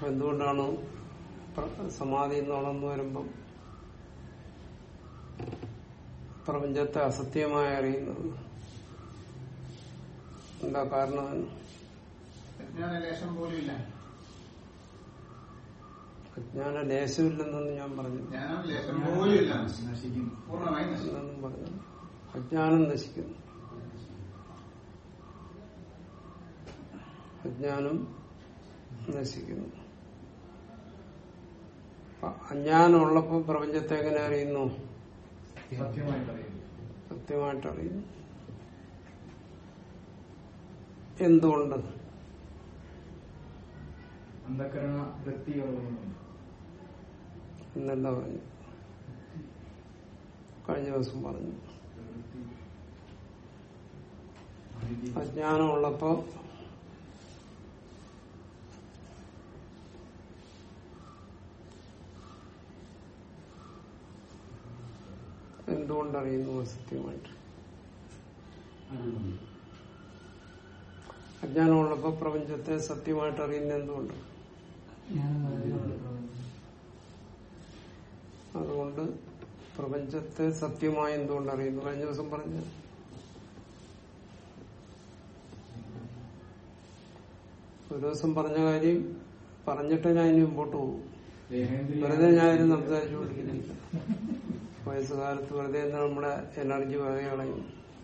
എന്തുകൊണ്ടാണ് പ്ര- സമാധി എന്നുള്ളതെന്ന് വരുമ്പം പ്രപഞ്ചത്തെ അസത്യമായി അറിയുന്നത് എന്താ കാരണം അജ്ഞാന ലേശം പോലും ഇല്ല അജ്ഞാന ലേശമില്ലെന്നൊന്നും ഞാൻ പറഞ്ഞു ജ്ഞാനം ലേശം പോലും ഇല്ല നശിക്കുന്നു പൂർണ്ണമായി നശിക്കുന്നു എന്നും പറഞ്ഞു അജ്ഞാനം നശിക്കുന്നു അജ്ഞാനം നശിക്കുന്നു അപ്പൊ അജ്ഞാനം ഉള്ളപ്പോ പ്രപഞ്ചത്തെ എങ്ങനെ അറിയുന്നു സത്യമായിട്ട് അറിയുന്നു സത്യമായിട്ട് അറിയുന്നു എന്തുകൊണ്ട് അന്ധകരണ വൃത്തിയുള്ളതുകൊണ്ട് എന്നെന്താ പറഞ്ഞു കഴിഞ്ഞ ദിവസം പറഞ്ഞു അജ്ഞാനം ഉള്ളപ്പോ എന്തുകൊണ്ടറിയുന്നു അസത്യമായിട്ട് അജ്ഞാനമുള്ളപ്പോ പ്രപഞ്ചത്തെ സത്യമായിട്ട് അറിയുന്ന എന്തുകൊണ്ട് അതുകൊണ്ട് പ്രപഞ്ചത്തെ സത്യമായി എന്തുകൊണ്ട് അറിയുന്നു കഴിഞ്ഞ ദിവസം പറഞ്ഞു ഒരു ദിവസം പറഞ്ഞ കാര്യം പറഞ്ഞിട്ട് ഞാൻ ഇനി മുമ്പോട്ട് പോകും വെറുതെ ഞാൻ ഇരുന്ന് സംസാരിച്ചുകൊണ്ടിരിക്കുന്നില്ല വയസ്സുകാലത്ത് വെറുതെ ഇരുന്ന് നമ്മുടെ എനർജി വെറുതെ കളയും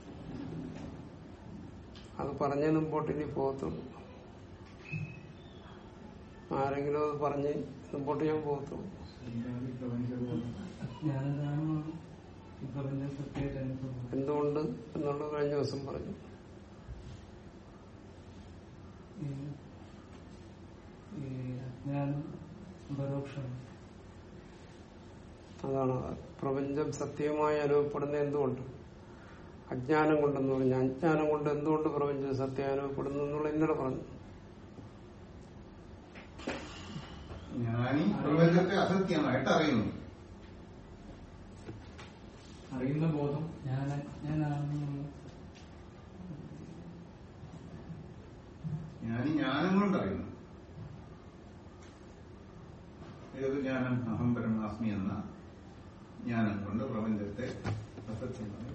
അത് പറഞ്ഞ മുമ്പോട്ട് ഇനി പോകത്തുള്ളൂ ആരെങ്കിലും അത് പറഞ്ഞ് മുമ്പോട്ട് ഞാൻ പോകത്തുള്ളൂ ജ്ഞാനദാനമാണ് ഈ പ്രപഞ്ച സത്യമായിട്ട് അനുഭവം എന്തുകൊണ്ട് എന്നുള്ളത് കഴിഞ്ഞ ദിവസം പറഞ്ഞു ഈ ഈ അജ്ഞാനം പരോക്ഷമാണ് അതാണ് പ്രപഞ്ചം സത്യമായി അനുഭവപ്പെടുന്ന എന്തുകൊണ്ട് അജ്ഞാനം കൊണ്ടെന്ന് പറഞ്ഞു അജ്ഞാനം കൊണ്ട് എന്തുകൊണ്ട് പ്രപഞ്ചം സത്യം അനുഭവപ്പെടുന്നു എന്നുള്ള ഇന്നലെ പറഞ്ഞു ജ്ഞാനി പ്രപഞ്ചത്തെ അസത്യമായിട്ട് അറിയുന്നു അറിയുന്ന ബോധം ഞാൻ അജ്ഞാനാണെന്നുള്ള ജ്ഞാനി ജ്ഞാനം കൊണ്ട് അറിയുന്നു ഏത് ജ്ഞാനം അഹം പരമാസ്മി എന്ന ജ്ഞാനം കൊണ്ട് പ്രപഞ്ചത്തെ അസത്യമായി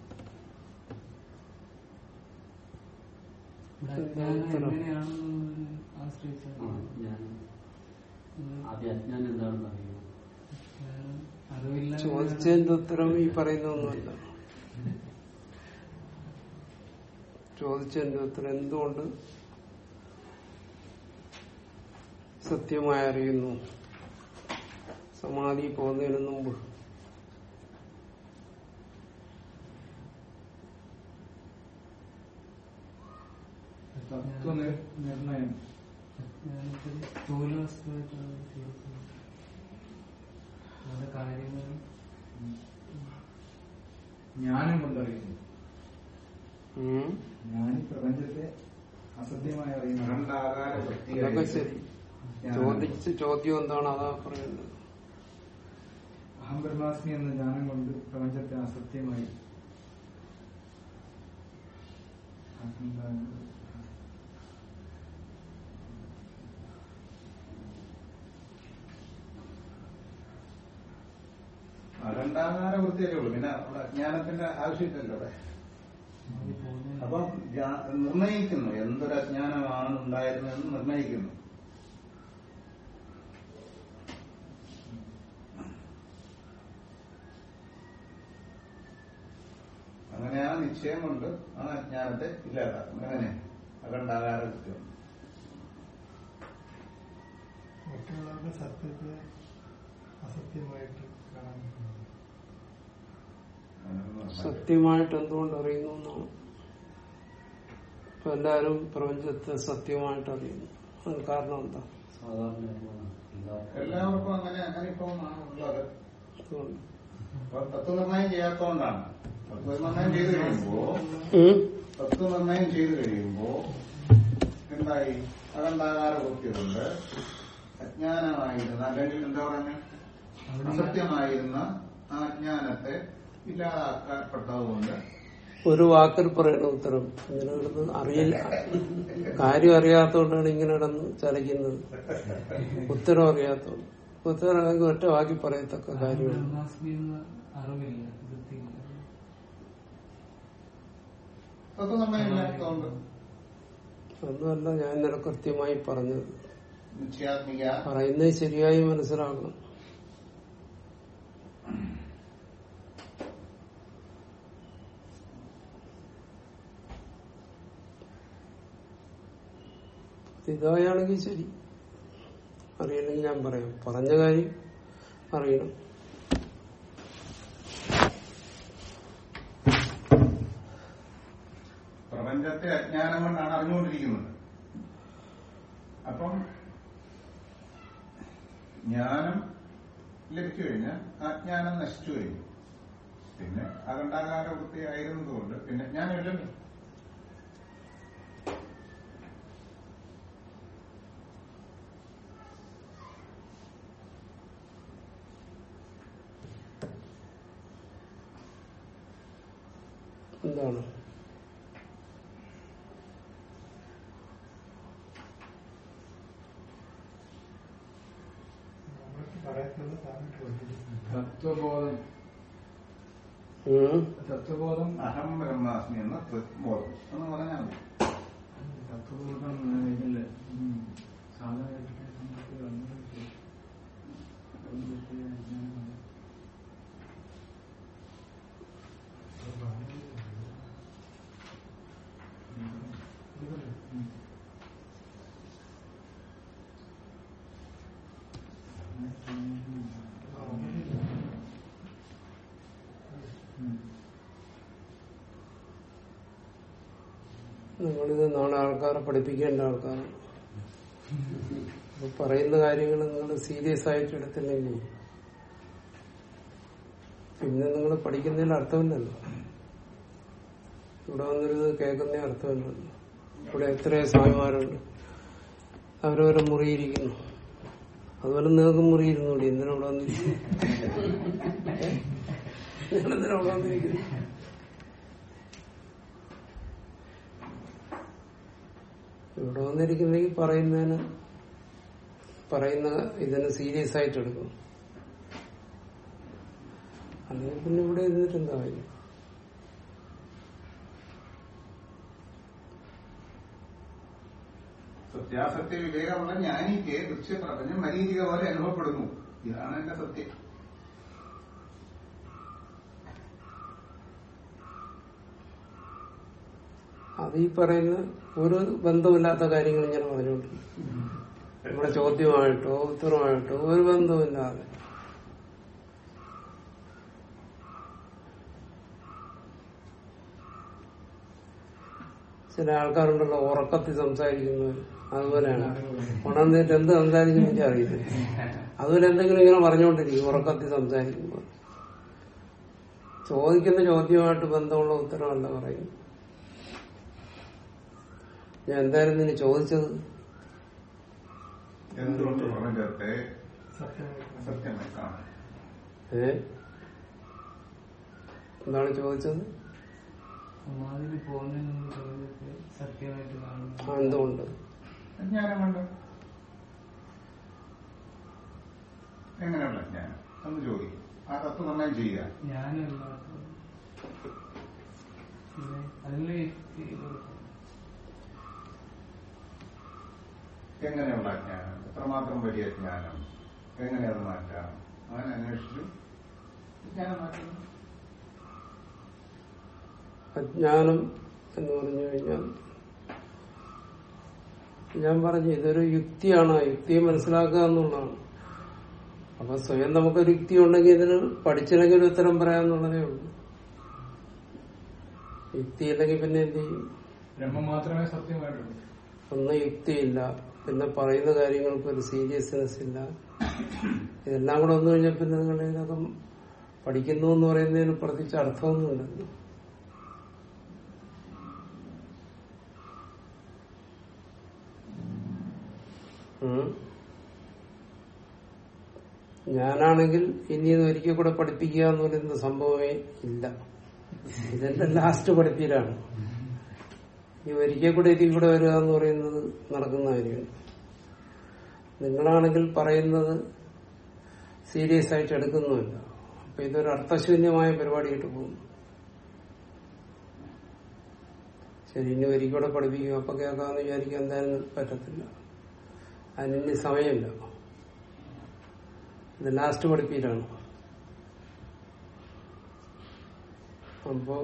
ഇവിടെ അജ്ഞാനം എങ്ങനെയാണെന്ന് ആശ്രയിച്ചാണ് ആദ്യം അജ്ഞാനം എന്താണെന്ന് അറിയുമോ ജ്ഞാനം അറിവില്ല ചോദിച്ചതിന്റെ ഉത്തരം ഈ പറയുന്നൊന്നുമല്ല ചോദിച്ചതിന്റെ ഉത്തരം എന്തുകൊണ്ട് സത്യമായി അറിയുന്നു സമാധി പോകുന്നതിന് മുമ്പ് തത്വ നിർണയം അജ്ഞാനത്തിൽ സ്ഥൂല വസ്തുവായിട്ടാണ് സ്വീകരിക്കുന്നത് നമ്മുടെ കാര്യങ്ങൾ ജ്ഞാനം കൊണ്ടറിയുന്നു ഉം. ഞാൻ ഈ പ്രപഞ്ചത്തെ അസത്യമായി അറിയുന്നു അഖണ്ഡാകാര ഇതൊക്കെ ശരി ജ്ഞാനം. ചോദിച്ച ചോദ്യം എന്താണ് അതാ പറയുന്നത് അഹം ബ്രഹ്മാസ്മി എന്ന ജ്ഞാനം കൊണ്ട് പ്രപഞ്ചത്തെ അസത്യമായി അഹങ്കാരം. അഖണ്ഡാകാര വൃത്തിയൊക്കെ ഉള്ളു പിന്നെ അവിടെ അജ്ഞാനത്തിന്റെ ആവശ്യമില്ലല്ലോ അവിടെ സമാധി പോകുന്നതിന് അപ്പം ജാ- നിർണയിക്കുന്നു എന്തൊരു അജ്ഞാനമാണ് ഉണ്ടായിരുന്നതെന്ന് നിർണയിക്കുന്നു അങ്ങനെ ആ നിശ്ചയം കൊണ്ട് ആ അജ്ഞാനത്തെ ഇല്ലാതാക്കും അങ്ങനെ അഖണ്ഡാകാര കൃത്യം മറ്റുള്ളവരുടെ സത്യത്തെ അസത്യമായിട്ട് കാണാൻ സത്യമായിട്ട് എന്തുകൊണ്ട് അറിയുന്നു എന്നാണ് ഇപ്പൊ എല്ലാവരും പ്രപഞ്ചത്തെ സത്യമായിട്ട് അറിയുന്നു അതിന് കാരണം എന്താ സാധാരണ എല്ലാവർക്കും എല്ലാവർക്കും അങ്ങനെ അനുഭവമാണ് ഉള്ളത് അതുകൊണ്ട് അപ്പൊ തത്വനിർണയം ചെയ്യാത്തതുകൊണ്ടാണ് തത്വനിർണയം ചെയ്തു കഴിയുമ്പോ ഉം? തത്വനിർണയം ചെയ്തു കഴിയുമ്പോ എന്തായി അകണ്ടാകാര വൃത്തിയുണ്ട് അജ്ഞാനമായിരുന്ന അല്ലെങ്കിൽ എന്താ പറയുന്നത് അസത്യമായിരുന്ന ആ അജ്ഞാനത്തെ ഇല്ലാതാക്കപ്പെട്ടതുകൊണ്ട് ഒരു വാക്കിൽ പറയുന്ന ഉത്തരം ഇങ്ങനെ കിടന്ന് അറിയില്ല കാര്യം അറിയാത്തതുകൊണ്ടാണ് ഇങ്ങനെ കിടന്ന് ചലിക്കുന്നത് ഉത്തരം അറിയാത്തതുകൊണ്ട് ഉത്തരം അറിയാമെങ്കിൽ ഒറ്റ വാക്കി പറയത്തക്ക കാര്യമാണ് ബ്രഹ്മാസ്മി എന്ന അറിവില്ല വൃത്തിയില്ല അതൊക്കെ നമ്മളില്ലാത്തതുകൊണ്ട് ഒന്നുമല്ല ഞാൻ ഇന്നലെ കൃത്യമായി പറഞ്ഞത് നിശ്ചയാത്മിക പറയുന്നത് ശരിയായി മനസ്സിലാക്കണം ഇതായാണെങ്കിൽ ശരി അറിയില്ലെങ്കിൽ ഞാൻ പറയാം പറഞ്ഞ കാര്യം അറിയണം പ്രപഞ്ചത്തെ അജ്ഞാനം കൊണ്ടാണ് അറിഞ്ഞുകൊണ്ടിരിക്കുന്നത് അപ്പം ജ്ഞാനം ലഭിച്ചു കഴിഞ്ഞാൽ ആ ജ്ഞാനം നശിച്ചു കഴിഞ്ഞു പിന്നെ അകണ്ടാകാര വൃത്തിയായിരുന്നതുകൊണ്ട് പിന്നെ ജ്ഞാനമില്ലല്ലോ എന്താണ് നമ്മൾക്ക് പറയാത്തുള്ളത് താങ്കൾ പഠിപ്പിക്കുന്നു തത്വബോധം ഉം? തത്വബോധം അഹം ബ്രഹ്മാസ്മി എന്ന ബോധം എന്ന് പറഞ്ഞാൽ മതി തത്വബോധം ഇതില് ഉം, സാധാരണ നമുക്ക് വന്നത് ഒന്ന് വിട്ട് അജ്ഞാനം. ഉം. ഉം. നിങ്ങളിത് നാളെ ആൾക്കാരെ പഠിപ്പിക്കേണ്ട ആൾക്കാരാണ് അപ്പൊ പറയുന്ന കാര്യങ്ങൾ നിങ്ങൾ സീരിയസ് ആയിട്ട് എടുത്തില്ലെങ്കിൽ പിന്നെ നിങ്ങൾ പഠിക്കുന്നതിൽ അർത്ഥമില്ലല്ലോ ഇവിടെ വന്നിരുന്ന് കേൾക്കുന്ന അർത്ഥമില്ലല്ലോ ഇവിടെ എത്രയോ സ്വാമിമാരുണ്ട് അവരവരെ മുറിയിരിക്കുന്നു അതുപോലെ നിങ്ങൾക്ക് മുറിയിരുന്നൂടി എന്തിനാ ഇവിടെ വന്നിരിക്കുന്നു നിങ്ങളെന്തിനാ ഇവിടെ വന്നിരിക്കുന്നു ഇവിടെ വന്നിരിക്കുന്നെങ്കിൽ പറയുന്നതിന് പറയുന്ന ഇതിന് സീരിയസ് ആയിട്ട് എടുക്കും അല്ലെങ്കിൽ പിന്നെ ഇവിടെ ഇരുന്നിട്ട് എന്താ കാര്യം സത്യാസത്യ വിവേകമുള്ള ജ്ഞാനിക്ക് ദൃശ്യപ്രപഞ്ചം മരീചിക പോലെ അനുഭവപ്പെടുന്നു ഇതാണ് എന്റെ സത്യം അത് ഈ പറയുന്ന ഒരു ബന്ധമില്ലാത്ത കാര്യങ്ങൾ ഇങ്ങനെ പറഞ്ഞുകൊണ്ടിരിക്കും നമ്മുടെ ചോദ്യമായിട്ടോ ഉത്തരമായിട്ടോ ഒരു ബന്ധമില്ലാതെ ചില ആൾക്കാരുണ്ടല്ലോ ഉറക്കത്തിൽ സംസാരിക്കുന്നവർ അതുപോലെയാണ് ഉണർന്നിട്ട് എന്ത് സംസാരിക്കുന്നു എനിക്ക് അറിയില്ല അതുപോലെ എന്തെങ്കിലും ഇങ്ങനെ പറഞ്ഞുകൊണ്ടിരിക്കും ഉറക്കത്തിൽ സംസാരിക്കുമ്പോൾ ചോദിക്കുന്ന ചോദ്യമായിട്ട് ബന്ധമുള്ള ഉത്തരമല്ല പറയും ഞാൻ എന്തായിരുന്നു ഇനി ചോദിച്ചത് എന്തുകൊണ്ട് പ്രപഞ്ചത്തെ സത്യമായി സത്യമായി കാണാം ഏ എന്താണ് ചോദിച്ചത് സമാധിയിൽ പോകുന്നതിന് മുമ്പ് പ്രപഞ്ചത്തെ സത്യമായിട്ട് കാണുന്നു ആ, എന്തുകൊണ്ട് ജ്ഞാനം കൊണ്ട് എങ്ങനെയുള്ള ജ്ഞാനം എന്ന് ചോദിക്കും ആ തത്വനിർണ്ണയം ചെയ്യുക ജ്ഞാനമില്ലാത്ത പിന്നെ അതിനുള്ള യുക്തി കൊടുക്കണം. എങ്ങനെയുള്ള ജ്ഞാനം എത്രമാത്രം വലിയ ജ്ഞാനം എങ്ങനെ അത് മാറ്റാം അങ്ങനെ അന്വേഷിച്ചു ജ്ഞാനം മാറ്റുന്നു അജ്ഞാനം എന്ന് പറഞ്ഞു കഴിഞ്ഞാൽ ഞാൻ പറഞ്ഞു ഇതൊരു യുക്തിയാണ് ആ യുക്തിയെ മനസ്സിലാക്കുക എന്നുള്ളതാണ് അപ്പൊ സ്വയം നമുക്കൊരു യുക്തി ഉണ്ടെങ്കിൽ ഇതിന് പഠിച്ചില്ലെങ്കിൽ ഒരു ഉത്തരം പറയാന്നുള്ളതേ ഉള്ളൂ യുക്തി ഇല്ലെങ്കിൽ പിന്നെ എന്ത് ചെയ്യും ബ്രഹ്മം മാത്രമേ സത്യമായിട്ടുള്ളൂ ഒന്നും യുക്തിയില്ല പിന്നെ പറയുന്ന കാര്യങ്ങൾക്ക് ഒരു സീരിയസ്നെസ് ഇല്ല ഇതെല്ലാം കൂടെ വന്നു കഴിഞ്ഞാൽ പിന്നെ നിങ്ങൾ ഇതൊക്കെ പഠിക്കുന്നു എന്ന് പറയുന്നതിന് പ്രത്യേകിച്ച് അർത്ഥമൊന്നുമില്ലല്ലോ ഉം. ഞാനാണെങ്കിൽ ഇനി ഇത് ഒരിക്കൽ കൂടെ പഠിപ്പിക്കുക എന്ന് പറയുന്ന സംഭവമേ ഇല്ല ഇതെന്റെ ലാസ്റ്റ് പഠിപ്പീരാണ് ഈ ഒരിക്കൽ കൂടെ ഇതിൽ കൂടെ വരിക എന്ന് പറയുന്നത് നടക്കുന്ന കാര്യമാണ് നിങ്ങളാണെങ്കിൽ പറയുന്നത് സീരിയസ് ആയിട്ട് എടുക്കുന്നുമില്ല അപ്പൊ ഇതൊരു അർത്ഥശൂന്യമായ പരിപാടിയായിട്ട് പോകുന്നു ശരി ഇനി ഒരിക്കൽ കൂടെ പഠിപ്പിക്കും അപ്പൊ കേൾക്കാമെന്ന് വിചാരിക്കാൻ എന്തായാലും പറ്റത്തില്ല അതിന് സമയമില്ല ഇത് ലാസ്റ്റ് പഠിപ്പീരാണ് അപ്പോ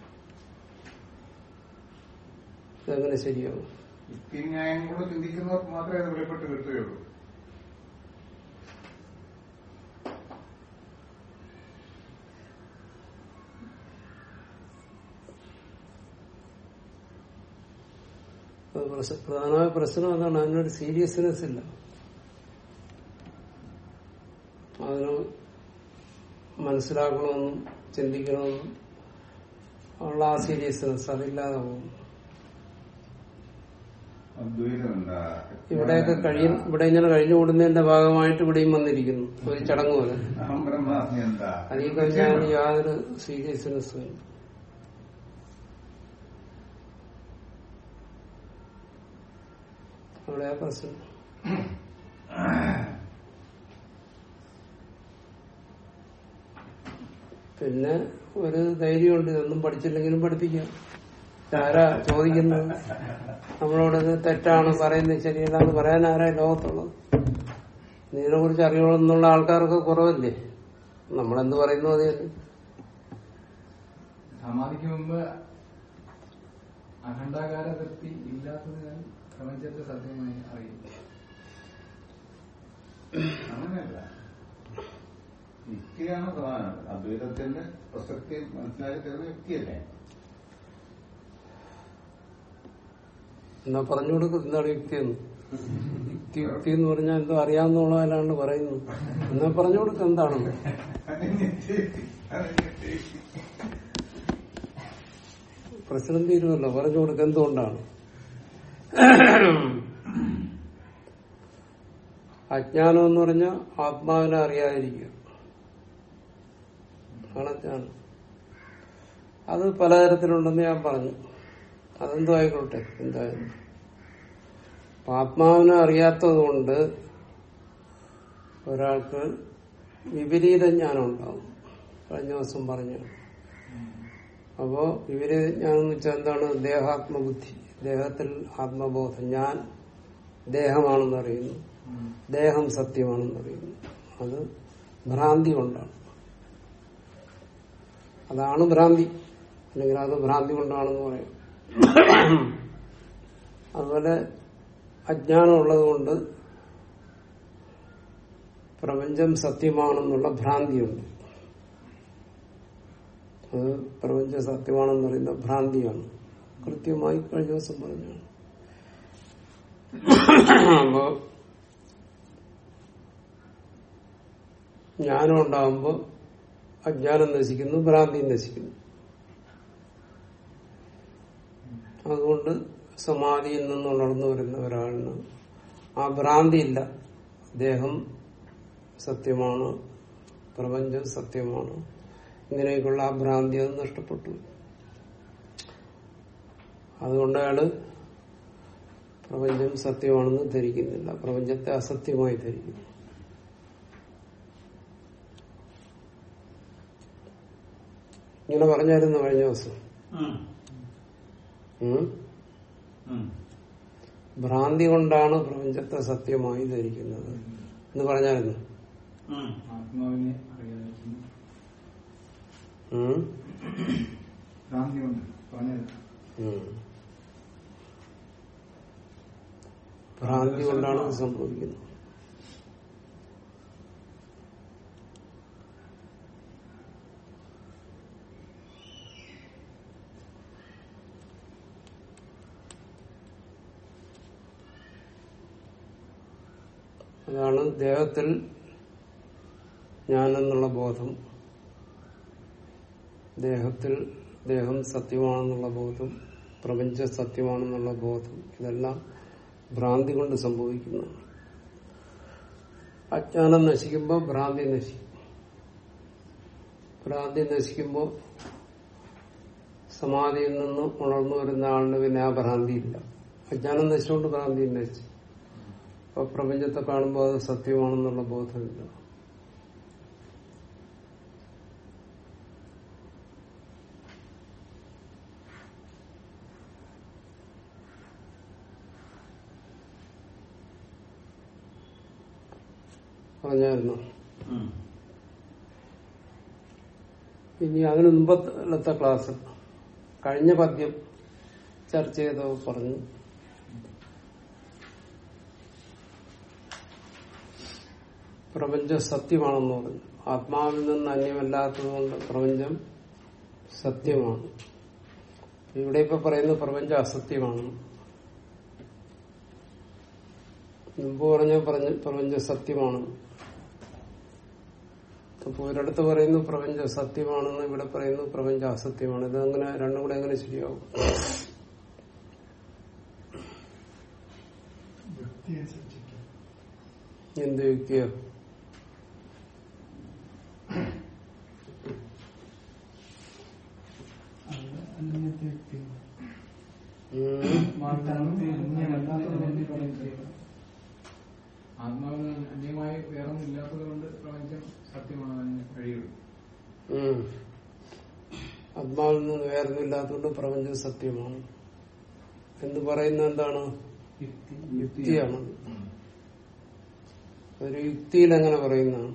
ഇതെങ്ങനെ ശരിയാവും യുക്തിയും ന്യായം കൂടെ ചിന്തിക്കുന്നവർക്ക് മാത്രമേ അത് വെളിപ്പെട്ട് കിട്ടുകയുള്ളൂ അത് പ്രശ്ന- പ്രധാനമായ പ്രശ്നം അതാണ് അതിനൊരു സീരിയസ്നെസ് ഇല്ല അതിന് മനസ്സിലാക്കണമെന്നും ചിന്തിക്കണമെന്നും ഉള്ള ആ സീരിയസ്നെസ് അതില്ലാതെ പോകും അദ്വൈതം എന്താ ഇവിടെയൊക്കെ കഴിയും ഇവിടെ ഇങ്ങനെ കഴിഞ്ഞു കൂടുന്നതിന്റെ ഭാഗമായിട്ട് ഇവിടെയും വന്നിരിക്കുന്നു ഒരു ചടങ്ങ് പോലെ അഹം ബ്രഹ്മാസ്മി എന്താ അതിൽ കഴിഞ്ഞാൽ യാതൊരു സീരിയസ്നെസ്സും ഇല്ല അവിടെ ആ പ്രശ്നം പിന്നെ ഒരു ധൈര്യമുണ്ട് ഇതൊന്നും പഠിച്ചില്ലെങ്കിലും പഠിപ്പിക്കാം ആരാ ചോദിക്കുന്നത് നമ്മളോട് ഇത് തെറ്റാണ് പറയുന്നത് ശരിയല്ലാന്ന് പറയാൻ ആരാ ഈ ലോകത്തുള്ളത് ഇതിനെ കുറിച്ച് അറിയണമെന്നുള്ള ആൾക്കാർക്ക് കുറവല്ലേ നമ്മളെന്ത് പറയുന്നു അത് തന്നെ. സമാധിക്ക് മുമ്പ് അഖണ്ഡാകാര വൃത്തി ഇല്ലാത്തതിനാൽ പ്രപഞ്ചത്തെ സത്യമായി അറിയും അങ്ങനെയല്ല യുക്തിയാണ് പ്രധാനം അദ്വൈതത്തിന്റെ പ്രസക്തി മനസ്സിലാക്കി തരുന്ന യുക്തിയല്ലേ എന്നാ പറഞ്ഞു കൊടുക്കും എന്താണ് യുക്തി എന്ന് യുക്തി യുക്തി എന്ന് പറഞ്ഞാൽ എന്തോ അറിയാവുന്നതാണ് പറയുന്നത് എന്നാ പറഞ്ഞു കൊടുക്കും എന്താണെന്ന് അത് നിത്യയുക്തി. അത് നിത്യയുക്തി. പ്രശ്നം തീരുമല്ലോ പറഞ്ഞു കൊടുക്കുക എന്തുകൊണ്ടാണ് അജ്ഞാനം എന്ന് പറഞ്ഞാൽ ആത്മാവിനെ അറിയാതിരിക്കുക ആണ് അജ്ഞാനം അത് പലതരത്തിലുണ്ടെന്ന് ഞാൻ പറഞ്ഞു അതെന്തോ ആയിക്കോട്ടെ എന്തായാലും അപ്പൊ ആത്മാവിനെ അറിയാത്തത് കൊണ്ട് ഒരാൾക്ക് വിപരീത ജ്ഞാനം ഉണ്ടാവും കഴിഞ്ഞ ദിവസം പറഞ്ഞു അപ്പോ വിപരീത ജ്ഞാനം എന്ന് വെച്ചാൽ എന്താണ് ദേഹാത്മബുദ്ധി ദേഹത്തിൽ ആത്മബോധം ഞാൻ ദേഹമാണെന്ന് അറിയുന്നു ദേഹം സത്യമാണെന്ന് അറിയുന്നു അത് ഭ്രാന്തി കൊണ്ടാണ് അതാണ് ഭ്രാന്തി അല്ലെങ്കിൽ അത് ഭ്രാന്തി കൊണ്ടാണെന്ന് പറയും അതുപോലെ അജ്ഞാനം ഉള്ളത് കൊണ്ട് പ്രപഞ്ചം സത്യമാണെന്നുള്ള ഭ്രാന്തിയുണ്ട് അത് പ്രപഞ്ചം സത്യമാണെന്ന് പറയുന്ന ഭ്രാന്തിയാണ് കൃത്യമായി കഴിഞ്ഞ ദിവസം പറഞ്ഞാണ് അപ്പോ ജ്ഞാനം ഉണ്ടാകുമ്പോൾ അജ്ഞാനം നശിക്കുന്നു ഭ്രാന്തി നശിക്കുന്നു അതുകൊണ്ട് സമാധിയിൽ നിന്ന് ഉണർന്നു വരുന്ന ഒരാളിന് ആ ഭ്രാന്തിയില്ല ദേഹം സത്യമാണ് പ്രപഞ്ചം സത്യമാണ് ഇങ്ങനെയൊക്കെയുള്ള ആ ഭ്രാന്തി അത് നഷ്ടപ്പെട്ടു അതുകൊണ്ട് അയാള് പ്രപഞ്ചം സത്യമാണെന്ന് ധരിക്കുന്നില്ല പ്രപഞ്ചത്തെ അസത്യമായി ധരിക്കുന്നു ഇങ്ങനെ പറഞ്ഞായിരുന്നു കഴിഞ്ഞ ദിവസം ഉം. ഉം? ഉം. ഭ്രാന്തി കൊണ്ടാണ് പ്രപഞ്ചത്തെ സത്യമായി ധരിക്കുന്നത് എന്ന് പറഞ്ഞായിരുന്നു ഉം. ആത്മാവിനെ അറിയാതിരിക്കുന്നു ഉം? ഭ്രാന്തി കൊണ്ട് പറഞ്ഞത് ഉം. ഭ്രാന്തി കൊണ്ടാണ് ഇത് സംഭവിക്കുന്നത് അതാണ് ദേഹത്തിൽ ഞാനെന്നുള്ള ബോധം ദേഹത്തിൽ ദേഹം സത്യമാണെന്നുള്ള ബോധം പ്രപഞ്ച സത്യമാണെന്നുള്ള ബോധം ഇതെല്ലാം ഭ്രാന്തി കൊണ്ട് സംഭവിക്കുന്നു അജ്ഞാനം നശിക്കുമ്പോൾ ഭ്രാന്തി നശിക്കും ഭ്രാന്തി നശിക്കുമ്പോൾ സമാധിയിൽ നിന്ന് ഉണർന്നു വരുന്ന ആളിന് പിന്നെ ആ ഭ്രാന്തിയില്ല അജ്ഞാനം നശിച്ചുകൊണ്ട് ഭ്രാന്തി നശിച്ചു അപ്പൊ പ്രപഞ്ചത്തെ കാണുമ്പോൾ അത് സത്യമാണെന്നുള്ള ബോധമില്ല പറഞ്ഞായിരുന്നു ഇനി അതിന് മുമ്പത്തെ ക്ലാസ് കഴിഞ്ഞ പദ്യം ചർച്ച ചെയ്തോ പറഞ്ഞു പ്രപഞ്ചം സത്യമാണെന്ന് പറഞ്ഞു ആത്മാവിൽ നിന്ന് അന്യമല്ലാത്തതുകൊണ്ട് പ്രപഞ്ചം സത്യമാണ് ഇവിടെ ഇപ്പൊ പറയുന്ന പ്രപഞ്ചം അസത്യമാണ് മുമ്പ് പറഞ്ഞ പറഞ്ഞ പ്രപഞ്ചം സത്യമാണ് അപ്പൊ ഒരിടത്ത് പറയുന്നു പ്രപഞ്ചം സത്യമാണെന്ന് ഇവിടെ പറയുന്നു പ്രപഞ്ചം അസത്യമാണ് ഇത് അങ്ങനെ രണ്ടും കൂടെ എങ്ങനെ ശരിയാവും വ്യക്തി അനുസരിച്ചിട്ട് എന്ത് യുക്തിയോ അന്യത്തെ വ്യക്തി ഉം. മാറ്റാനത്തെ അന്യമല്ലാത്തതുകൊണ്ട് പ്രപഞ്ചം ആത്മാവിന് അന്യമായി വേറൊന്നും ഇല്ലാത്തത് കൊണ്ട് പ്രപഞ്ചം സത്യമാണ് അതിന് കഴിയുള്ളൂ ഉം. ആത്മാവിൽ നിന്ന് വേറൊന്നുമില്ലാത്തതുകൊണ്ട് പ്രപഞ്ചം സത്യമാണ് എന്ന് പറയുന്നത് എന്താണ് യുക്തി യുക്തിയാണ് ഒരു യുക്തിയിൽ അങ്ങനെ പറയുന്നതാണ്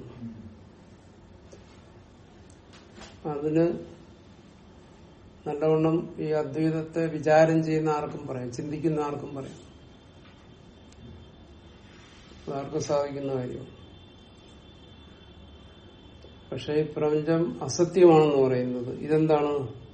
അതിന് നല്ലവണ്ണം ഈ അദ്വൈതത്തെ വിചാരം ചെയ്യുന്ന ആർക്കും പറയാം ചിന്തിക്കുന്ന ആർക്കും പറയാം അതാർക്കും സാധിക്കുന്ന കാര്യമാണ് പക്ഷെ ഈ പ്രപഞ്ചം അസത്യമാണെന്ന് പറയുന്നത് ഇതെന്താണ്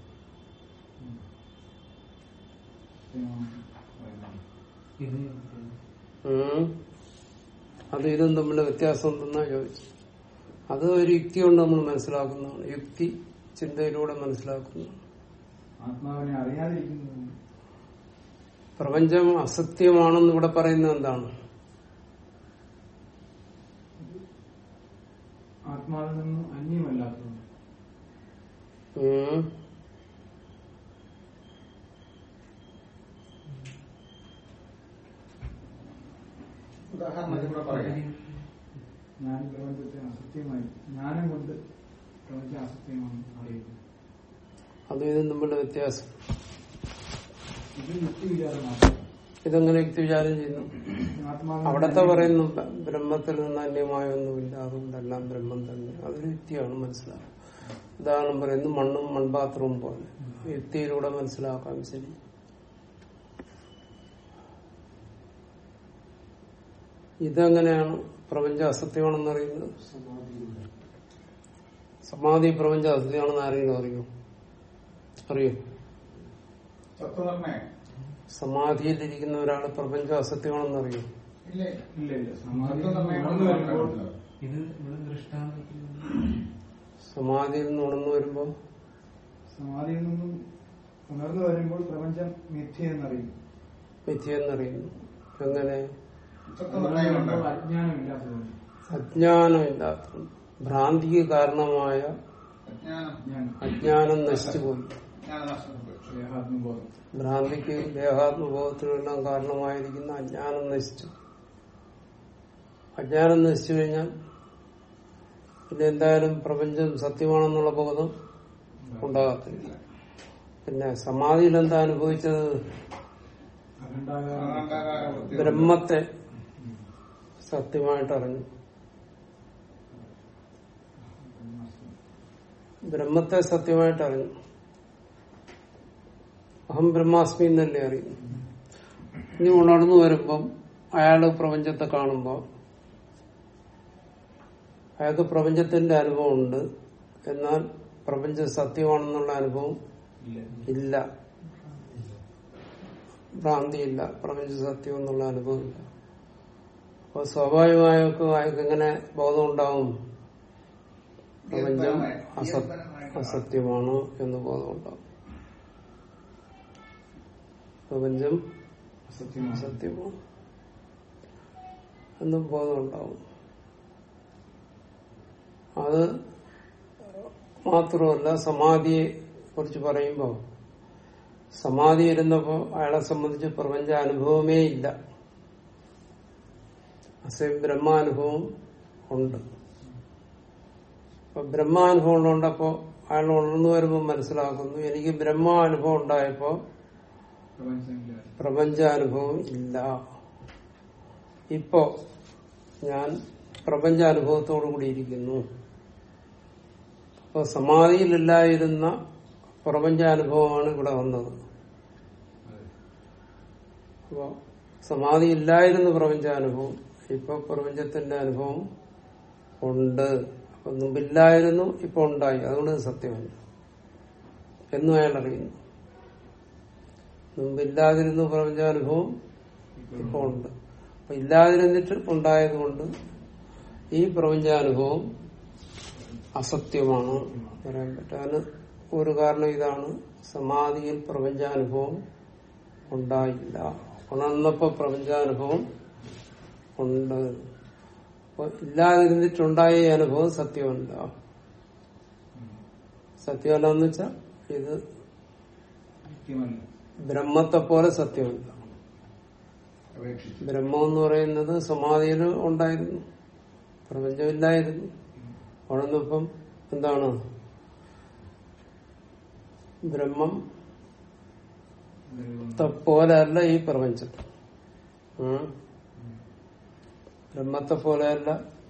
ഇത് ഉം. അത് ഇതും തമ്മിലുള്ള വ്യത്യാസം എന്തെന്നാ ചോദിച്ചു അത് ഒരു യുക്തി കൊണ്ട് നമ്മൾ മനസ്സിലാക്കുന്നതാണ് യുക്തി ചിന്തയിലൂടെ മനസ്സിലാക്കുന്നതാണ് ആത്മാവിനെ അറിയാതിരിക്കുന്നത് പ്രപഞ്ചം അസത്യമാണെന്ന് ഇവിടെ പറയുന്നത് എന്താണ് ആത്മാവിൽ നിന്നും അന്യമല്ലാത്തതുകൊണ്ട് ഉം. ഉദാഹരണത്തിന് കൂടെ പറയാം ഞാൻ ഈ പ്രപഞ്ചത്തെ അസത്യമായി ജ്ഞാനം കൊണ്ട് പ്രപഞ്ചം അസത്യമാണെന്ന് അറിയുന്നു അതും ഇതും തമ്മിലുള്ള വ്യത്യാസം ഇത് യുക്തി വിചാരം മാത്രം ഇതെങ്ങനെ യുക്തി വിചാരം ചെയ്യുന്നു ആത്മാവിൽ അവിടത്തെ പറയുന്നു ബ- ബ്രഹ്മത്തിൽ നിന്ന് അന്യമായ ഒന്നുമില്ല അതുകൊണ്ടെല്ലാം ബ്രഹ്മം തന്നെ അതൊരു യുക്തിയാണ് മനസ്സിലാക്കുക ഉദാഹരണം പറയുന്നു മണ്ണും മൺപാത്രവും പോലെ യുക്തിയിലൂടെ മനസ്സിലാക്കാം ശരി ഇതെങ്ങനെയാണ് പ്രപഞ്ചം അസത്യമാണെന്ന് അറിയുന്നത് സമാധി പ്രപഞ്ചം അസത്യമാണെന്ന് ആരെങ്കിലും അറിയോ അറിയോ തത്വനിർണയം സമാധിയിലിരിക്കുന്ന ഒരാൾ പ്രപഞ്ചം അസത്യമാണെന്ന് അറിയോ ഇല്ലേ ഇല്ല ഇല്ല സമാധി തത്വനിർണയം ഉണർന്നു വരുമ്പോൾ ഇത് ഇവിടെ ദൃഷ്ടാന്തത്തിൽ സമാധിയിൽ നിന്ന് ഉണർന്നു വരുമ്പോൾ സമാധിയിൽ നിന്നും ഉണർന്നു വരുമ്പോൾ പ്രപഞ്ചം മിഥ്യ എന്നറിയും മിഥ്യെന്നറിയുന്നു എങ്ങനെ തത്വനിർണയം ഉണർന്നു വരുമ്പോൾ ഉണ്ട് അജ്ഞാനം ഇല്ലാത്തതുകൊണ്ട് അജ്ഞാനമില്ലാത്ത ഭ്രാന്തിക്ക് കാരണമായ അജ്ഞാനം ഞാൻ അജ്ഞാനം നശിച്ചുപോയി ജ്ഞാനനാശം ദേഹാത്മബോധം ഭ്രാന്തിക്ക് ദേഹാത്മബോധത്തിനെല്ലാം കാരണമായിരിക്കുന്ന അജ്ഞാനം നശിച്ചു അജ്ഞാനം നശിച്ചു കഴിഞ്ഞാൽ പിന്നെ എന്തായാലും പ്രപഞ്ചം സത്യമാണെന്നുള്ള ബോധം ഉണ്ടാകത്തില്ല പിന്നെ സമാധിയിൽ എന്താ അനുഭവിച്ചത് അഖണ്ഡാകാരം ബ്രഹ്മത്തെ സത്യമായിട്ട് അറിഞ്ഞു ബ്രഹ്മത്തെ സത്യമായിട്ട് അറിഞ്ഞു അഹം ബ്രഹ്മാസ്മി എന്നല്ലേ അറിയുന്നു ഇനി ഉണർന്നു വരുമ്പം അയാള് പ്രപഞ്ചത്തെ കാണുമ്പോൾ അയാൾക്ക് പ്രപഞ്ചത്തിന്റെ അനുഭവം ഉണ്ട് എന്നാൽ പ്രപഞ്ചം സത്യമാണെന്നുള്ള അനുഭവം ഇല്ല ഭ്രാന്തിയില്ല പ്രപഞ്ച സത്യം എന്നുള്ള അനുഭവമില്ല അപ്പൊ സ്വാഭാവികമായൊക്കെ അയാൾക്ക് എങ്ങനെ ബോധം ഉണ്ടാവും പ്രപഞ്ചം അസ- അസത്യമാണ് എന്ന് ബോധം ഉണ്ടാവും പ്രപഞ്ചം സത്യമാണ് സത്യമാണ് എന്നും ബോധം ഉണ്ടാവും അത് മാത്രമല്ല സമാധിയെ കുറിച്ച് പറയുമ്പോൾ സമാധി ഇരുന്നപ്പോ അയാളെ സംബന്ധിച്ച് പ്രപഞ്ച അനുഭവമേ ഇല്ല അസയം ബ്രഹ്മാനുഭവം ഉണ്ട് അപ്പൊ ബ്രഹ്മാനുഭവം ഉള്ളതുകൊണ്ടപ്പോ അയാൾ ഉണർന്നു വരുമ്പോൾ മനസ്സിലാക്കുന്നു എനിക്ക് ബ്രഹ്മാനുഭവം ഉണ്ടായപ്പോ പ്രപഞ്ചമില്ല പ്രപഞ്ചാനുഭവം ഇല്ല ഇപ്പോ ഞാൻ പ്രപഞ്ചാനുഭവത്തോടു കൂടി ഇരിക്കുന്നു അപ്പൊ സമാധിയിലില്ലായിരുന്ന പ്രപഞ്ചാനുഭവമാണ് ഇവിടെ വന്നത് അതെ അപ്പൊ സമാധി ഇല്ലായിരുന്നു പ്രപഞ്ചാനുഭവം ഇപ്പൊ പ്രപഞ്ചത്തിന്റെ അനുഭവം ഉണ്ട് അപ്പൊ മുമ്പില്ലായിരുന്നു ഇപ്പൊ ഉണ്ടായി അതുകൊണ്ട് ഇത് സത്യമല്ല എന്നും അയാൾ അറിയുന്നു മുമ്പില്ലാതിരുന്നു പ്രപഞ്ചാനുഭവം ഇപ്പൊ ഉണ്ട് അപ്പൊ ഇല്ലാതിരുന്നിട്ട് ഉണ്ടായതുകൊണ്ട് ഈ പ്രപഞ്ചാനുഭവം അസത്യമാണ് പറയാൻ പറ്റും അതിന് ഒരു കാരണം ഇതാണ് സമാധിയിൽ പ്രപഞ്ചാനുഭവം ഉണ്ടായില്ല ഉണർന്നപ്പോ പ്രപഞ്ചാനുഭവം ഉണ്ട് അപ്പൊ ഇല്ലാതിരുന്നിട്ടുണ്ടായ ഈ അനുഭവം സത്യമല്ല സത്യമല്ല എന്ന് വെച്ചാൽ ഇത് സത്യമല്ല ബ്രഹ്മത്തെ പോലെ സത്യമല്ല അപേക്ഷിച്ച് ബ്രഹ്മം എന്ന് പറയുന്നത് സമാധിയിൽ ഉണ്ടായിരുന്നു പ്രപഞ്ചമില്ലായിരുന്നു ഉണർന്നപ്പം എന്താണ് ബ്രഹ്മം പോലെയല്ല ഈ പ്രപഞ്ചം ഉം. ബ്രഹ്മത്തെ പോലെയല്ല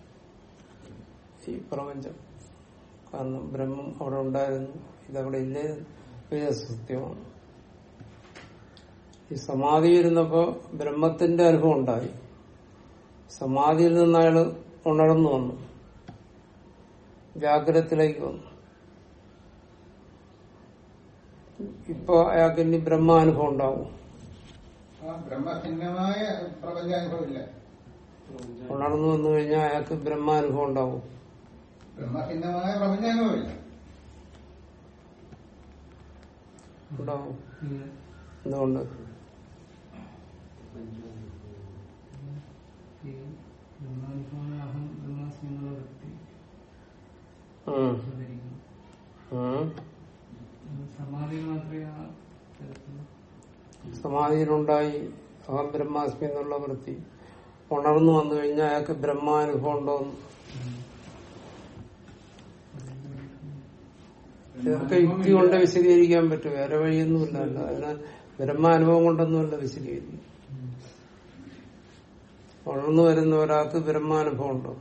ഈ പ്രപഞ്ചം കാരണം ബ്രഹ്മം അവിടെ ഉണ്ടായിരുന്നു ഇതവിടെ ഇല്ലേ ഇത് സത്യമാണ് ഈ സമാധി ഇരുന്നപ്പോ ബ്രഹ്മത്തിന്റെ അനുഭവം ഉണ്ടായി സമാധിയിൽ നിന്ന് അയാള് ഉണർന്നു വന്നു ജാഗ്രതത്തിലേക്ക് വന്നു ഇപ്പൊ അയാൾക്ക് ഇനി ബ്രഹ്മാനുഭവം ഉണ്ടാവും ആ ബ്രഹ്മഭിന്നമായ പ്രപഞ്ചാനുഭവം ഇല്ല ഉണർന്നു വന്നു കഴിഞ്ഞാൽ അയാൾക്ക് ബ്രഹ്മാനുഭവം ഉണ്ടാവും ബ്രഹ്മഭിന്നമായ പ്രപഞ്ചാനുഭവം ഇല്ല ഉണ്ടാവും ഇല്ല. എന്തുകൊണ്ട് ഈ ബ്രഹ്മാനുഭവമായ അഹം ബ്രഹ്മാസ്മി എന്നുള്ള വ്യക്തി ഉം. ധരിക്കുന്നു. ഉം. അത് സമാധി മാത്രമേ ആ തരത്തിൽ സമാധിയിലുണ്ടായി അഹം ബ്രഹ്മാസ്മി എന്നുള്ള വൃത്തി ഉണർന്നു വന്നു കഴിഞ്ഞാൽ അയാൾക്ക് ബ്രഹ്മാനുഭവം ഉണ്ടോന്ന് ഇതൊക്കെ യുക്തി കൊണ്ട് വിശദീകരിക്കാൻ പറ്റും വേറെ വഴിയൊന്നുമില്ല അല്ല അതിന് ബ്രഹ്മാനുഭവം കൊണ്ടൊന്നുമല്ല വിശദീകരിക്കും ഉണർന്നു വരുന്ന ഒരാൾക്ക് ബ്രഹ്മാനുഭവം ഉണ്ടോ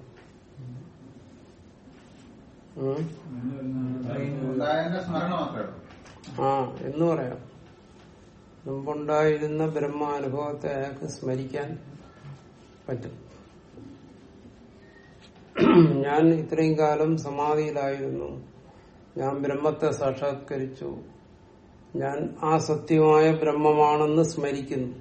ഉം? ഉണ്ടായതിന്റെ സ്മരണ മാത്രമേ ഉള്ളൂ ആ എന്ന് പറയാം മുമ്പുണ്ടായിരുന്ന ബ്രഹ്മാനുഭവത്തെ അയാൾക്ക് സ്മരിക്കാൻ പറ്റും ഞാൻ ഇത്രയും കാലം സമാധിയിലായിരുന്നു ഞാൻ ബ്രഹ്മത്തെ സാക്ഷാത്കരിച്ചു ഞാൻ ആ സത്യമായ ബ്രഹ്മമാണെന്ന് സ്മരിക്കുന്നു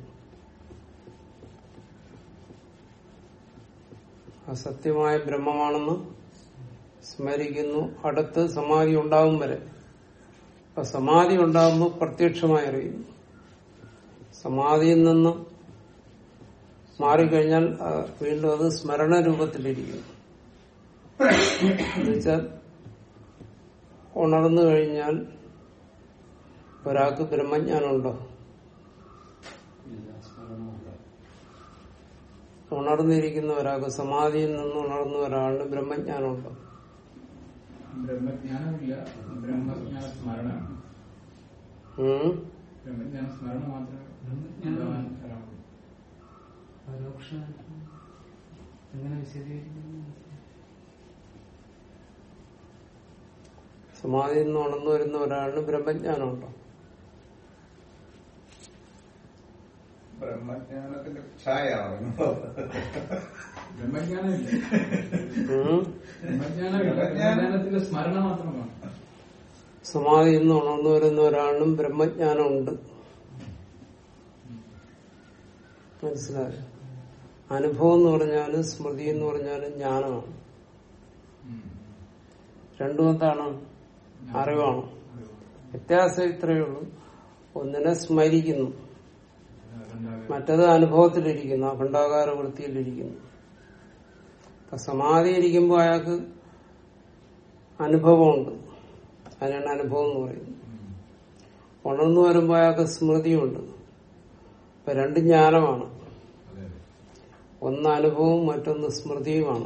ആ സത്യമായ ബ്രഹ്മമാണെന്ന് സ്മരിക്കുന്നു അടുത്ത് സമാധി ഉണ്ടാവും വരെ അപ്പൊ സമാധി ഉണ്ടാകുമ്പോൾ പ്രത്യക്ഷമായി അറിയുന്നു സമാധിയിൽ നിന്ന് മാറിക്കഴിഞ്ഞാൽ ആ, വീണ്ടും അത് സ്മരണ രൂപത്തിലിരിക്കുന്നു എന്നുവെച്ചാൽ ഉണർന്നു കഴിഞ്ഞാൽ ഒരാൾക്ക് ബ്രഹ്മജ്ഞാനമുണ്ടോ ഇല്ല സ്മരണമുണ്ട് ഉണർന്നിരിക്കുന്ന ഒരാൾക്ക് സമാധിയിൽ നിന്ന് ഉണർന്ന ഒരാളിന് ബ്രഹ്മജ്ഞാനമുണ്ടോ ബ്രഹ്മജ്ഞാനമില്ല ബ്രഹ്മജ്ഞാന സ്മരണ ഉം? ബ്രഹ്മജ്ഞാന സ്മരണ മാത്രമേ ബ്രഹ്മജ്ഞാനം ഉണ്ടാവാൻ തരാവുള്ളൂ പരോക്ഷ എങ്ങനെ വിശദീകരിക്കുന്നു സമാധിയിൽ നിന്ന് ഉണർന്നു വരുന്ന ഒരാളിന് ബ്രഹ്മജ്ഞാനമുണ്ടോ ബ്രഹ്മജ്ഞാനത്തിന്റെ ഛായ ബ്രഹ്മജ്ഞാനമില്ല ഉം? ബ്രഹ്മജ്ഞാനമില്ല ബ്രഹ്മജ്ഞാനത്തിന്റെ സ്മരണ മാത്രമാണ് സമാധിയിൽ നിന്ന് ഉണർന്നു വരുന്ന ഒരാളിനും ബ്രഹ്മജ്ഞാനമുണ്ട് മനസ്സിലായോ അനുഭവം എന്ന് പറഞ്ഞാലും സ്മൃതി എന്ന് പറഞ്ഞാലും ജ്ഞാനമാണ് രണ്ടും എന്താണ് അറിവാണ് വ്യത്യാസം ഇത്രയേ ഉള്ളൂ ഒന്നിനെ സ്മരിക്കുന്നു മറ്റത് അനുഭവത്തിലിരിക്കുന്നു അഖണ്ഡാകാര വൃത്തിയിലിരിക്കുന്നു അപ്പൊ സമാധി ഇരിക്കുമ്പോൾ അയാൾക്ക് അനുഭവമുണ്ട് അതിനാണ് അനുഭവം എന്ന് പറയുന്നത് ഉണർന്നു വരുമ്പോൾ അയാൾക്ക് സ്മൃതിയുണ്ട് ഇപ്പൊ രണ്ട് ജ്ഞാനമാണ് അതെ ഒന്ന് അനുഭവവും മറ്റൊന്ന് സ്മൃതിയുമാണ്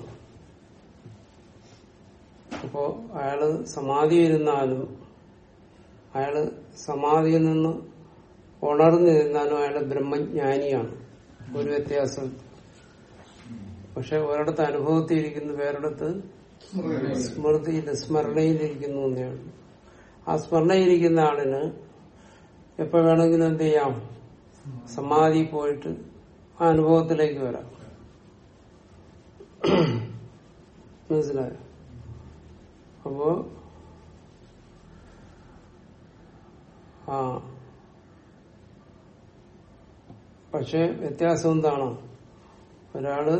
അപ്പോ അയാള് സമാധിയിരുന്നാലും അയാള് സമാധിയിൽ നിന്ന് ഉണർന്നിരുന്നാലും അയാള് ബ്രഹ്മജ്ഞാനിയാണ് ഒരു വ്യത്യാസം പക്ഷെ ഒരിടത്ത് അനുഭവത്തിൽ ഇരിക്കുന്നു വേറൊരിടത്ത് സ്മൃതിയിൽ സ്മരണയിലിരിക്കുന്നു എന്നേയുള്ളൂ ആ സ്മരണയിലിരിക്കുന്ന ആളിന് എപ്പോ വേണമെങ്കിലും എന്ത് ചെയ്യാം സമാധി പോയിട്ട് ആ അനുഭവത്തിലേക്ക് വരാം മനസ്സിലായോ അപ്പോ ആ പക്ഷെ വ്യത്യാസം എന്താണ് ഒരാള്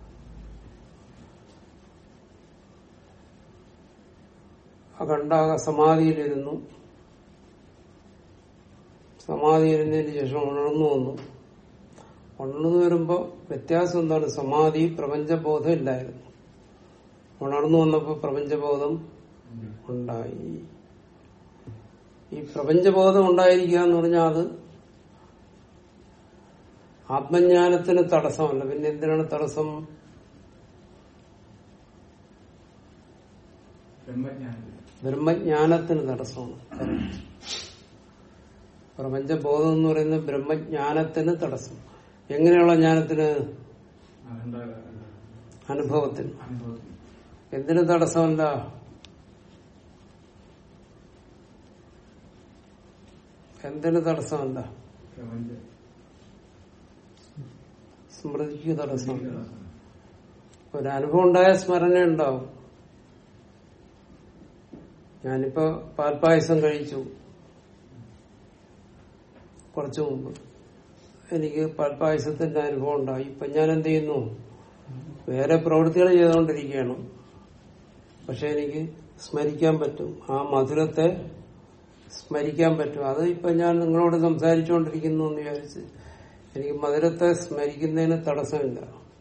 അഖണ്ഡാക സമാധിയിലിരുന്നു സമാധിയിരുന്നതിന് ശേഷം ഉണർന്നു വന്നു ഉണർന്നു വരുമ്പോ വ്യത്യാസം എന്താണ് സമാധി പ്രപഞ്ചബോധം ഇല്ലായിരുന്നു ഉണർന്നു വന്നപ്പോ പ്രപഞ്ചബോധം ഉണ്ടായി ഈ പ്രപഞ്ചബോധം ഉണ്ടായിരിക്കുക എന്ന് പറഞ്ഞാൽ അത് ആത്മജ്ഞാനത്തിന് തടസ്സമല്ല പിന്നെ എന്തിനാണ് തടസ്സം ബ്രഹ്മജ്ഞാനത്തിൽ ബ്രഹ്മജ്ഞാനത്തിന് തടസ്സമാണ് പ്രപഞ്ചബോധം എന്ന് പറയുന്നത് ബ്രഹ്മജ്ഞാനത്തിന് തടസ്സം എങ്ങനെയുള്ള ജ്ഞാനത്തിന് അഖണ്ഡാകാര അനുഭവത്തിന് അനുഭവത്തിൽ എന്തിന് തടസ്സമല്ല എന്തിന് തടസ്സമല്ല പ്രപഞ്ച സ്മൃതിക്ക് തടസ്സമല്ല ഒരു അനുഭവം ഉണ്ടായ സ്മരണ ഉണ്ടാവും ഞാനിപ്പോ പാൽപ്പായസം കഴിച്ചു കുറച്ചു മുമ്പ് എനിക്ക് പാൽപ്പായസത്തിന്റെ അനുഭവം ഉണ്ടായി ഇപ്പൊ ഞാൻ എന്ത് ചെയ്യുന്നു വേറെ പ്രവൃത്തികൾ ചെയ്തുകൊണ്ടിരിക്കുകയാണ് പക്ഷെ എനിക്ക് സ്മരിക്കാൻ പറ്റും ആ മധുരത്തെ സ്മരിക്കാൻ പറ്റും അത് ഇപ്പൊ ഞാൻ നിങ്ങളോട് സംസാരിച്ചുകൊണ്ടിരിക്കുന്നു എന്ന് വിചാരിച്ച് എനിക്ക് മധുരത്തെ സ്മരിക്കുന്നതിന് തടസ്സമില്ല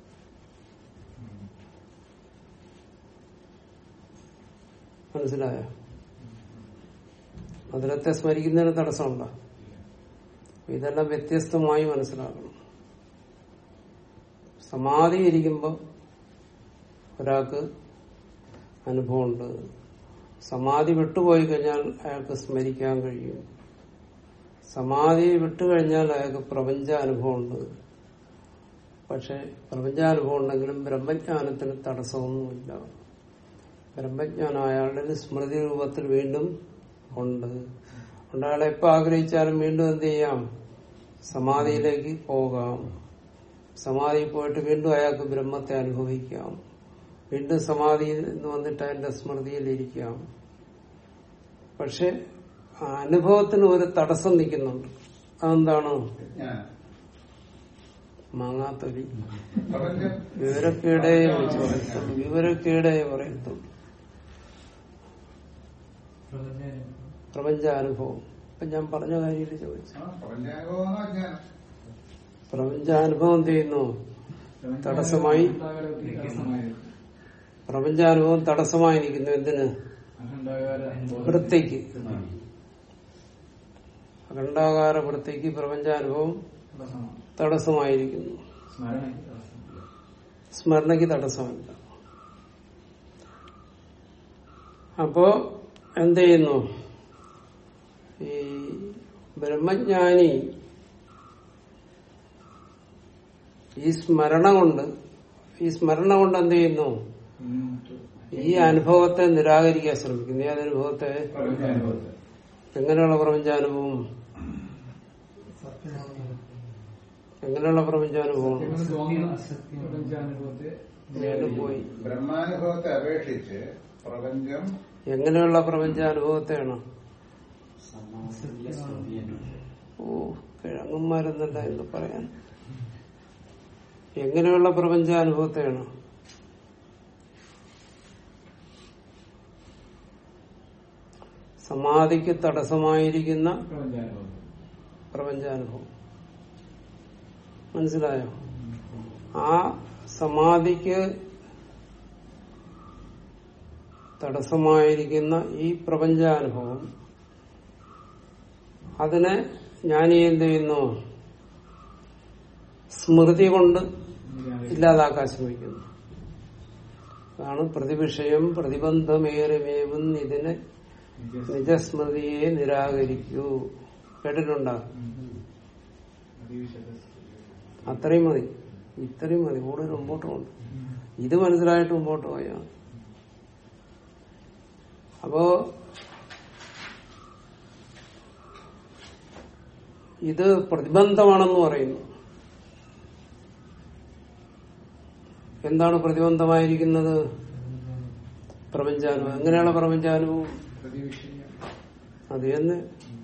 മനസ്സിലായോ മധുരത്തെ സ്മരിക്കുന്നതിന് തടസ്സമുണ്ടോ ഇതെല്ലാം വ്യത്യസ്തമായി മനസ്സിലാക്കണം സമാധി ഇരിക്കുമ്പോൾ ഒരാൾക്ക് അനുഭവമുണ്ട് സമാധി വിട്ടുപോയി കഴിഞ്ഞാൽ അയാൾക്ക് സ്മരിക്കാൻ കഴിയും സമാധി വിട്ടുകഴിഞ്ഞാൽ അയാൾക്ക് പ്രപഞ്ച അനുഭവമുണ്ട് പക്ഷെ പ്രപഞ്ചാനുഭവം ഉണ്ടെങ്കിലും ബ്രഹ്മജ്ഞാനത്തിന് തടസ്സമൊന്നുമില്ല ബ്രഹ്മജ്ഞാനം അയാളുടെ സ്മൃതി രൂപത്തിൽ വീണ്ടും ഉണ്ട് അതുകൊണ്ട് അയാളെ എപ്പോ ആഗ്രഹിച്ചാലും വീണ്ടും എന്ത് ചെയ്യാം സമാധിയിലേക്ക് പോകാം സമാധി പോയിട്ട് വീണ്ടും അയാൾക്ക് ബ്രഹ്മത്തെ അനുഭവിക്കാം വീണ്ടും സമാധിയിൽ നിന്ന് വന്നിട്ട് അതിന്റെ സ്മൃതിയിലിരിക്കാം പക്ഷെ ആ അനുഭവത്തിന് ഒരു തടസ്സം നിൽക്കുന്നുണ്ട് അതെന്താണ് ഞാൻ മാങ്ങാത്തൊലി പ്രപഞ്ചം വിവരക്കേടേ വിളിച്ചു പറയത്തുള്ളൂ വിവരക്കേടേ പറയത്തുള്ളൂ പ്രപഞ്ചാനുഭവം പ്രപഞ്ചാനുഭവം ഇപ്പൊ ഞാൻ പറഞ്ഞ കാര്യം ചോദിച്ചു ആ പ്രപഞ്ചാനുഭവമാണോ അജ്ഞാനം പ്രപഞ്ചാനുഭവം എന്ത് ചെയ്യുന്നു തടസ്സമായി അഖണ്ഡാകാരത്തിൽ തടസ്സമായിരുന്നു പ്രപഞ്ചാനുഭവം തടസ്സമായിരിക്കുന്നു എന്തിന് അഖണ്ഡാകാര അനുഭവം വൃത്തിക്ക് അഖണ്ഡാകാര വൃത്തിക്ക് പ്രപഞ്ചാനുഭവം തടസ്സമാണ് തടസ്സമായിരിക്കുന്നു സ്മരണയ്ക്ക് തടസ്സമില്ല സ്മരണയ്ക്ക് തടസ്സമില്ല അപ്പോ എന്ത് ചെയ്യുന്നു ഈ ബ്രഹ്മജ്ഞാനി ഈ സ്മരണ കൊണ്ട് ഈ സ്മരണ കൊണ്ട് എന്ത് ചെയ്യുന്നു മുന്നോട്ട് ഈ അനുഭവത്തെ നിരാകരിക്കാൻ ശ്രമിക്കുന്നു ഏത് അനുഭവത്തെ പ്രപഞ്ചാനുഭവത്തെ എങ്ങനെയുള്ള പ്രപഞ്ചാനുഭവം സത്യമാണ് എങ്ങനെയുള്ള പ്രപഞ്ചാനുഭവം എന്ന് തോന്നുന്ന പ്രപഞ്ചാനുഭവത്തെ വീണ്ടും പോയി ബ്രഹ്മാനുഭവത്തെ അപേക്ഷിച്ച് പ്രപഞ്ചം എങ്ങനെയുള്ള പ്രപഞ്ചാനുഭവത്തെയാണ് സമാധിയിലെ സ്മൃതിയാണ് ഓ കിഴങ്ങന്മാരെന്നല്ല എന്ന് പറയാൻ എങ്ങനെയുള്ള പ്രപഞ്ചാനുഭവത്തെയാണ് സമാധിക്ക് തടസ്സമായിരിക്കുന്ന പ്രപഞ്ചാനുഭവം പ്രപഞ്ചാനുഭവം മനസ്സിലായോ ആ സമാധിക്ക് തടസ്സമായിരിക്കുന്ന ഈ പ്രപഞ്ചാനുഭവം അതിനെ ജ്ഞാനി എന്ത് ചെയ്യുന്നു സ്മൃതി കൊണ്ട് ഇല്ലാതാക്കാൻ ശ്രമിക്കുന്നു അതാണ് പ്രതിവിഷയം പ്രതിബന്ധമേറുമേവും ഇതിനെ നിജസ്മൃതിയെ നിരാകരിക്കൂ കേട്ടിട്ടുണ്ടോ അത്രയും മതി ഇത്രയും മതി കൂടുതൽ മുമ്പോട്ട് കൊണ്ട് ഇത് മനസ്സിലായിട്ട് മുമ്പോട്ട് പോയാ അപ്പോ ഇത് പ്രതിബന്ധമാണെന്ന് പറയുന്നു എന്താണ് പ്രതിബന്ധമായിരിക്കുന്നത് പ്രപഞ്ചാനുഭവം എങ്ങനെയുള്ള പ്രപഞ്ചാനുഭവം പ്രതിവിഷയം അത് തന്നെ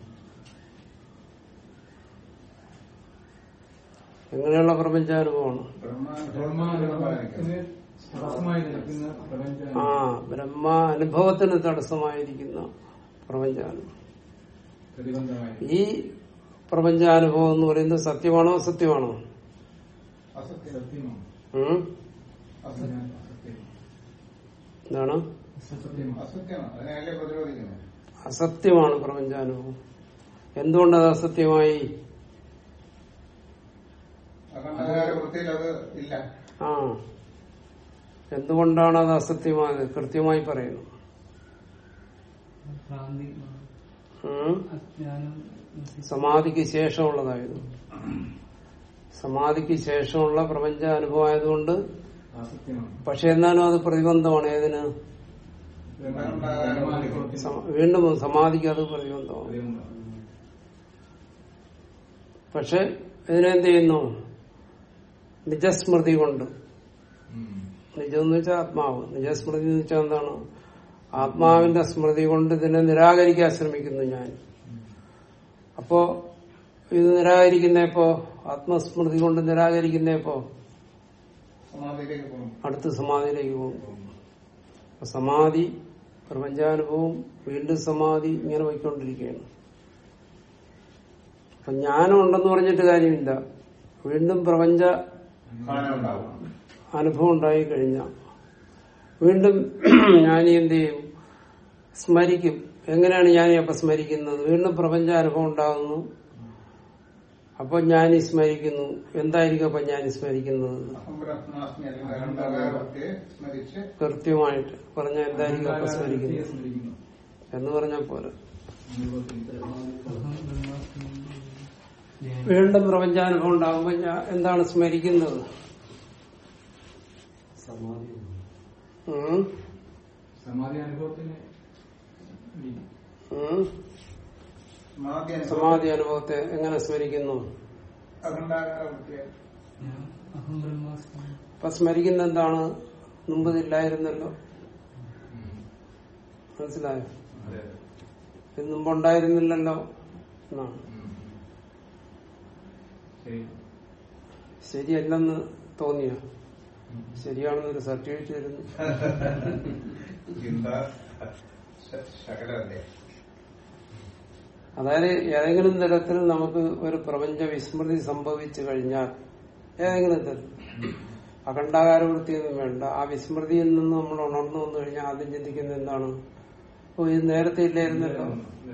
എങ്ങനെയുള്ള പ്രപഞ്ചാനുഭവമാണ് ബ്രഹ്മാനുഭവത്തിന് തടസ്സമായി നിൽക്കുന്ന പ്രപഞ്ച ആ ബ്രഹ്മ അനുഭവത്തിന് തടസ്സമായിരിക്കുന്ന പ്രപഞ്ചാനുഭവം പ്രതിബന്ധമായി ഈ പ്രപഞ്ചാനുഭവം എന്ന് പറയുന്നത് സത്യമാണോ അസത്യമാണോ അസത്യം സത്യമാണ് ഉം? അസത്യം അസത്യം എന്താണ് സത്യമാണ് അസത്യമാണ് അതിനെയല്ലേ പ്രതിരോധിക്കുന്നത് അസത്യമാണ് പ്രപഞ്ചാനുഭവം എന്തുകൊണ്ടത് അസത്യമായി അഖണ്ഡകാര വൃത്തിയിൽ അത് ഇല്ല ആ എന്തുകൊണ്ടാണ് അത് അസത്യമായത് കൃത്യമായി പറയുന്നു ഭ്രാന്തി ഉം? അജ്ഞാനം സമാധിക്ക് ശേഷമുള്ളതായിരുന്നു സമാധിക്ക് ശേഷമുള്ള പ്രപഞ്ച അനുഭവമായതുകൊണ്ട് അസത്യമാണ് പക്ഷെ എന്നാലും അത് പ്രതിബന്ധമാണ് ഏതിന് ബ്രഹ്മാനുഭവത്തിന് സമ- വീണ്ടും സമാധിക്ക് അത് പ്രതിബന്ധമാണ് പ്രതിബന്ധമാണ് പക്ഷെ ഇതിനെന്ത് ചെയ്യുന്നു നിജസ്മൃതി കൊണ്ട് ഉം. നിജം എന്ന് വെച്ചാൽ ആത്മാവ് നിജസ്മൃതി എന്ന് വെച്ചാൽ എന്താണ് ആത്മാവിന്റെ സ്മൃതി കൊണ്ട് ഇതിനെ നിരാകരിക്കാൻ ശ്രമിക്കുന്നു ഞാൻ അപ്പോ ഇത് നിരാകരിക്കുന്നപ്പോ ആത്മസ്മൃതി കൊണ്ട് നിരാകരിക്കുന്നപ്പോ സമാധിയിലേക്ക് പോകും അടുത്ത സമാധിയിലേക്ക് പോകും അപ്പൊ സമാധി പ്രപഞ്ചാനുഭവം വീണ്ടും സമാധി ഇങ്ങനെ പോയിക്കൊണ്ടിരിക്കുകയാണ് അപ്പൊ ജ്ഞാനം ഉണ്ടെന്ന് പറഞ്ഞിട്ട് കാര്യമില്ല വീണ്ടും പ്രപഞ്ച കാണാനുണ്ടാവും അനുഭവം ഉണ്ടായി കഴിഞ്ഞാൽ വീണ്ടും ഞാൻ എന്ത് ചെയ്യും സ്മരിക്കും എങ്ങനെയാണ് ഞാൻ അപ്പൊ സ്മരിക്കുന്നത് വീണ്ടും പ്രപഞ്ച അനുഭവം ഉണ്ടാകുന്നു അപ്പൊ ഞാൻ സ്മരിക്കുന്നു എന്തായിരിക്കും അപ്പൊ ഞാൻ സ്മരിക്കുന്നത് അഹം ബ്രഹ്മാസ്മി അല്ലെങ്കിൽ അഖണ്ഡകാര വൃത്തിയെ സ്മരിച്ച് കൃത്യമായിട്ട് പറഞ്ഞ എന്തായിരിക്കും അപ്പൊ സ്മരിക്കുന്നത് സ്മരിക്കുന്നു എന്ന് പറഞ്ഞാൽ പോലെ അനുഭവത്തിൽ അഹം ബ്രഹ്മാസ്മി ഞാൻ വീണ്ടും പ്രപഞ്ചാനുഭവം ഉണ്ടാകുമ്പോ ഞാൻ എന്താണ് സ്മരിക്കുന്നത് സമാധി ഉം? സമാധി അനുഭവത്തിന് ഈ ഉം? സമാധി അനുഭവം സമാധി അനുഭവത്തെ എങ്ങനെ സ്മരിക്കുന്നു അഖണ്ഡാകാര വൃത്തിയെ ഞാൻ അഹം ബ്രഹ്മാസ്മി അപ്പൊ സ്മരിക്കുന്ന എന്താണ് മുമ്പ് ഇതില്ലായിരുന്നല്ലോ ഉം. മനസ്സിലായോ അതെ ഇത് മുമ്പുണ്ടായിരുന്നില്ലല്ലോ എന്നാണ് ഉം. ശരി ശരിയല്ലെന്ന് തോന്നിയ ശരിയാണെന്നൊരു സർട്ടിഫിക്കറ്റ് തരുന്നു ചിന്ത ശ- ശകലമല്ലേ അതായത് ഏതെങ്കിലും തരത്തിൽ നമുക്ക് ഒരു പ്രപഞ്ച വിസ്മൃതി സംഭവിച്ചു കഴിഞ്ഞാൽ ഏതെങ്കിലും തരത്തിൽ അഖണ്ഡാകാര വൃത്തിയൊന്നും വേണ്ട ആ വിസ്മൃതിയിൽ നിന്ന് നമ്മൾ ഉണർന്നു വന്നു കഴിഞ്ഞാൽ ആദ്യം ചിന്തിക്കുന്നത് എന്താണ് ഓ ഇത് നേരത്തെ ഇല്ലായിരുന്നല്ലോ അതെ.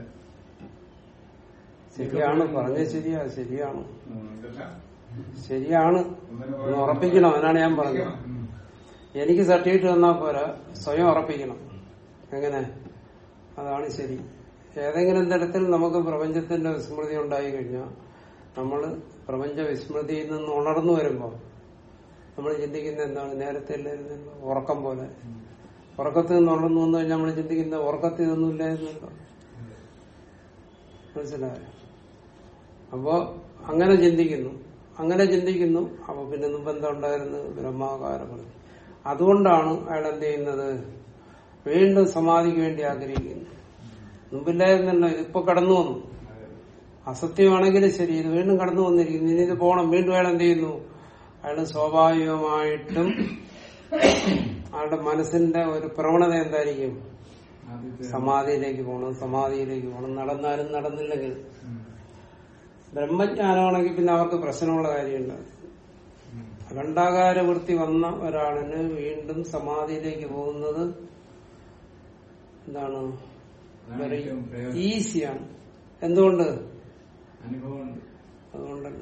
ശരിയാണ് പറഞ്ഞത് ശരിയാ ശരിയാണ് ഉം, ഇതെല്ലാം ശരിയാണ് ഒന്നിനു ഒന്ന് ഉറപ്പിക്കണം അതിനാണ് ഞാൻ പറഞ്ഞത് ഉം. എനിക്ക് സർട്ടിഫിക്കറ്റ് തന്നാൽ പോരാ സ്വയം ഉറപ്പിക്കണം എങ്ങനെ അതാണ് ശരി ഏതെങ്കിലും തരത്തിൽ നമുക്ക് പ്രപഞ്ചത്തിന്റെ വിസ്മൃതി ഉണ്ടായി കഴിഞ്ഞാൽ നമ്മൾ പ്രപഞ്ച വിസ്മൃതിയിൽ നിന്ന് ഉണർന്നു വരുമ്പോൾ നമ്മൾ ചിന്തിക്കുന്നത് എന്താണ് നേരത്തെ ഇല്ലായിരുന്നല്ലോ ഉറക്കം പോലെ ഉറക്കത്തിൽ നിന്ന് ഉണർന്നു വന്നു കഴിഞ്ഞാൽ നമ്മൾ ചിന്തിക്കുന്ന ഉറക്കത്തിൽ ഇതൊന്നും ഇല്ലായിരുന്നല്ലോ മനസ്സിലായോ അപ്പോ അങ്ങനെ ചിന്തിക്കുന്നു അങ്ങനെ ചിന്തിക്കുന്നു അപ്പൊ പിന്നെ മുമ്പ് എന്താ ഉണ്ടായിരുന്നത് ബ്രഹ്മാകാരങ്ങൾ അതുകൊണ്ടാണ് അയാൾ എന്ത് ചെയ്യുന്നത് വീണ്ടും സമാധിക്ക് വേണ്ടി ആഗ്രഹിക്കുന്നു മുമ്പില്ലായിരുന്നല്ലോ ഇതിപ്പോ കടന്നു വന്നു അസത്യമാണെങ്കിലും ശരി ഇത് വീണ്ടും കടന്നു വന്നിരിക്കുന്നു ഇനി ഇത് പോണം വീണ്ടും അയാൾ എന്ത് ചെയ്യുന്നു അയാൾ സ്വാഭാവികമായിട്ടും അയാളുടെ മനസ്സിന്റെ ഒരു പ്രവണത എന്തായിരിക്കും ആദ്യത്തെ സമാധിയിലേക്ക് പോകണം സമാധിയിലേക്ക് പോകണം നടന്നാലും നടന്നില്ലെങ്കിൽ ഉം. ബ്രഹ്മജ്ഞാനമാണെങ്കിൽ പിന്നെ അവർക്ക് പ്രശ്നമുള്ള കാര്യമില്ല ഉം. അഖണ്ഡാകാര വൃത്തി വന്ന ഒരാളിന് വീണ്ടും സമാധിയിലേക്ക് പോകുന്നത് എന്താണ് അതാണ് very ഏറ്റവും പ്രയോജനം. ഈസിയാണ് എന്തുകൊണ്ട് അനുഭവമുണ്ട് അതുകൊണ്ടല്ല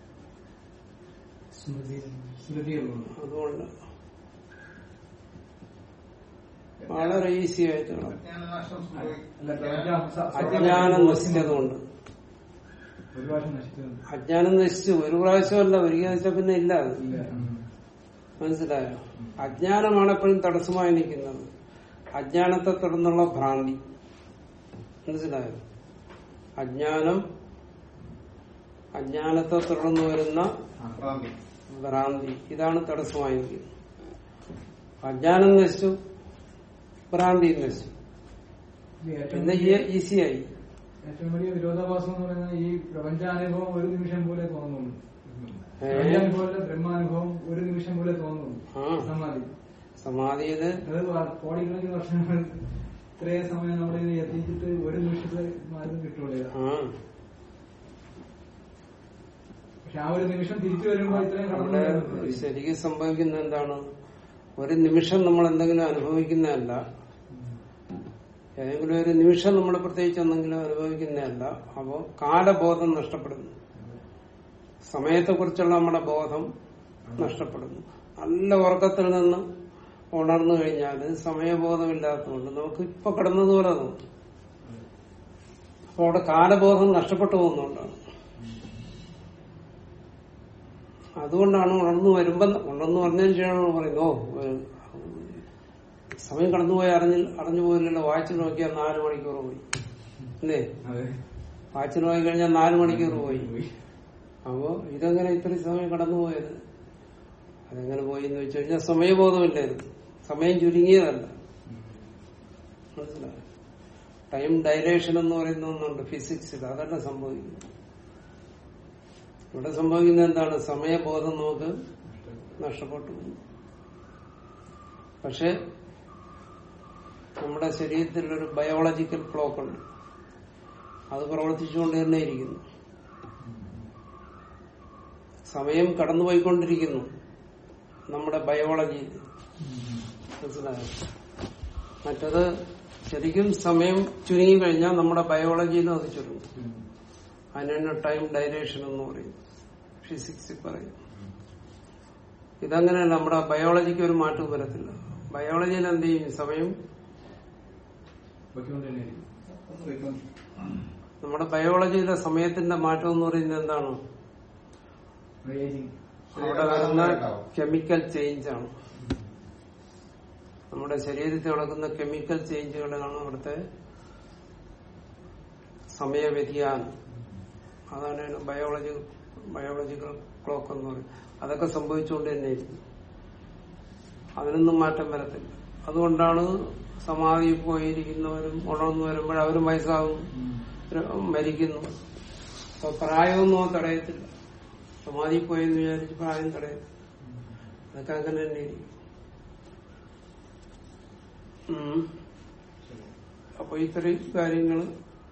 സ്മൃതി സ്മൃതികളുണ്ട് അതുകൊണ്ട് വളരെ ഈസി ആയിട്ട് കാണാം. അജ്ഞാനനാശം അല്ല സംഭവിക്കും അജ്ഞാനം നശിച്ചതുകൊണ്ട് ഒരു പ്രാവശ്യം നശിച്ചത് അജ്ഞാനം നശിച്ചു ഒരു പ്രാവശ്യമല്ല ഒരിക്കൽ വെച്ചാൽ പിന്നെ ഇല്ല അത് ഇല്ല ഉം. മനസ്സിലായോ അജ്ഞാനമാണ് എപ്പോഴും തടസ്സമായി നിൽക്കുന്നത് അജ്ഞാനത്തെ തുടർന്നുള്ള ഭ്രാന്തി മനസ്സിലായോ അജ്ഞാനം അജ്ഞാനത്തെ തുടർന്ന് വരുന്ന ഭ്രാന്തി ഭ്രാന്തി ഇതാണ് തടസ്സമായി നിൽക്കുന്നത് അജ്ഞാനം നശിച്ചു ഭ്രാന്തി നശിച്ചു ഇത് ഏറ്റവും പിന്നെ വലിയ- ഈസിയായി ഏറ്റവും വലിയ വിരോധാഭാസം എന്ന് പറയുന്നത് ഈ പ്രപഞ്ചാനുഭവം ഒരു നിമിഷം പോലെ തോന്നുന്നു ഏ? പ്രപഞ്ചാനുഭവമല്ല ബ്രഹ്മാനുഭവം ഒരു നിമിഷം പോലെ തോന്നുന്നു ആ. സമാധി സമാധിയില് അത് വ- കോടിക്കണക്കിന് വർഷങ്ങൾ ഇത്രയും സമയം നമ്മളിത് എത്തിച്ചിട്ട് ഒരു നിമിഷത്തെ മാറ്റം കിട്ടുള്ളൂ ആ പക്ഷെ ആ ഒരു നിമിഷം തിരിച്ചു വരുമ്പോൾ ഇത്രയും കടന്നു അവിടെ വരുന്നത് ശരിക്കും സംഭവിക്കുന്ന എന്താണ് ഒരു നിമിഷം നമ്മൾ എന്തെങ്കിലും അനുഭവിക്കുന്നതല്ല ഏതെങ്കിലും ഒരു നിമിഷം നമ്മൾ പ്രത്യേകിച്ച് എന്തെങ്കിലും അനുഭവിക്കുന്നതല്ല അപ്പോ കാലബോധം നഷ്ടപ്പെടുന്നു സമയത്തെക്കുറിച്ചുള്ള നമ്മുടെ ബോധം നഷ്ടപ്പെടുന്നു നല്ല ഉറക്കത്തിൽ നിന്ന് ഉണർന്നു കഴിഞ്ഞാൽ സമയബോധമില്ലാത്തതുകൊണ്ട് നമുക്ക് ഇപ്പൊ കിടന്നതുപോലെ തോന്നും അപ്പൊ അവിടെ കാലബോധം നഷ്ടപ്പെട്ടു പോകുന്നുണ്ടാണ് അതുകൊണ്ടാണ് ഉണർന്നു വരുമ്പോ ഉണർന്നു വന്നതിന് ശേഷമാണ് പറയുന്നത് ഓ ഏഹ്, സമയം കടന്നുപോയി അറിഞ്ഞ അറിഞ്ഞു പോയില്ലല്ലോ വാച്ച് നോക്കിയാൽ നാല് മണിക്കൂർ പോയി അല്ലേ അതെ വാച്ച് നോക്കി കഴിഞ്ഞാൽ നാല് മണിക്കൂർ പോയി അപ്പോ ഇതെങ്ങനെ ഇത്രയും സമയം കടന്നുപോയത് അതെങ്ങനെ പോയി എന്ന് വെച്ച് കഴിഞ്ഞാൽ സമയബോധമില്ലായിരുന്നു സമയം ചുരുങ്ങിയതല്ല മനസ്സിലായോ ടൈം ഡയലേഷൻ എന്ന് പറയുന്ന ഒന്നുണ്ട് ഫിസിക്സിൽ അതല്ല സംഭവിക്കുന്നത് ഇവിടെ സംഭവിക്കുന്നത് എന്താണ് സമയബോധം നമുക്ക് നഷ്ടപ്പെട്ടു പോകുന്നു. പക്ഷെ നമ്മുടെ ശരീരത്തിൽ ഒരു ബയോളജിക്കൽ ക്ലോക്ക് ഉണ്ട് അത് പ്രവർത്തിച്ചുകൊണ്ട് തന്നെ ഇരിക്കുന്നു സമയം കടന്നുപോയിക്കൊണ്ടിരിക്കുന്നു നമ്മുടെ ബയോളജിയിൽ മനസ്സിലായോ മറ്റത് ശരിക്കും സമയം ചുരുങ്ങി കഴിഞ്ഞാൽ നമ്മുടെ ബയോളജിയിലും അത് ചുരുങ്ങും അതിനാണ് ടൈം ഡയലേഷൻ എന്ന് പറയും ഫിസിക്സിൽ പറയും ഇതങ്ങനെയല്ല നമ്മുടെ ബയോളജിക്ക് ഒരു മാറ്റവും വരത്തില്ല ബയോളജിയിൽ എന്ത് ചെയ്യും സമയം പൊയ്ക്കൊണ്ടിരിക്കും. നമ്മുടെ ബയോളജിയിലെ സമയത്തിന്റെ മാറ്റം എന്ന് പറയുന്നത് എന്താണ് Aging. അവിടെ വരുന്ന കെമിക്കൽ ചേഞ്ച് ആണ് നമ്മുടെ ശരീരത്തിൽ നടക്കുന്ന കെമിക്കൽ ചേഞ്ചുകളാണ് അവിടുത്തെ സമയ വ്യതിയാനം അതാണ് ബയോളജി ബയോളജിക്കൽ ക്ലോക്ക് എന്ന് പറയും അതൊക്കെ സംഭവിച്ചുകൊണ്ട് തന്നെ ഇരിക്കും അതിനൊന്നും മാറ്റം വരത്തില്ല അതുകൊണ്ടാണ് സമാധി പോയിരിക്കുന്നവരും ഉണർന്നു വരുമ്പോൾ അവരും വയസ്സാകും മരിക്കുന്നു അപ്പൊ പ്രായമൊന്നും തടയത്തില്ല സമാധി പോയെന്ന് വിചാരിച്ച് പ്രായം തടയും അതൊക്കെ അങ്ങനെ തന്നെ ഇരിക്കും ഉം. അപ്പൊ ഇത്രയും കാര്യങ്ങള്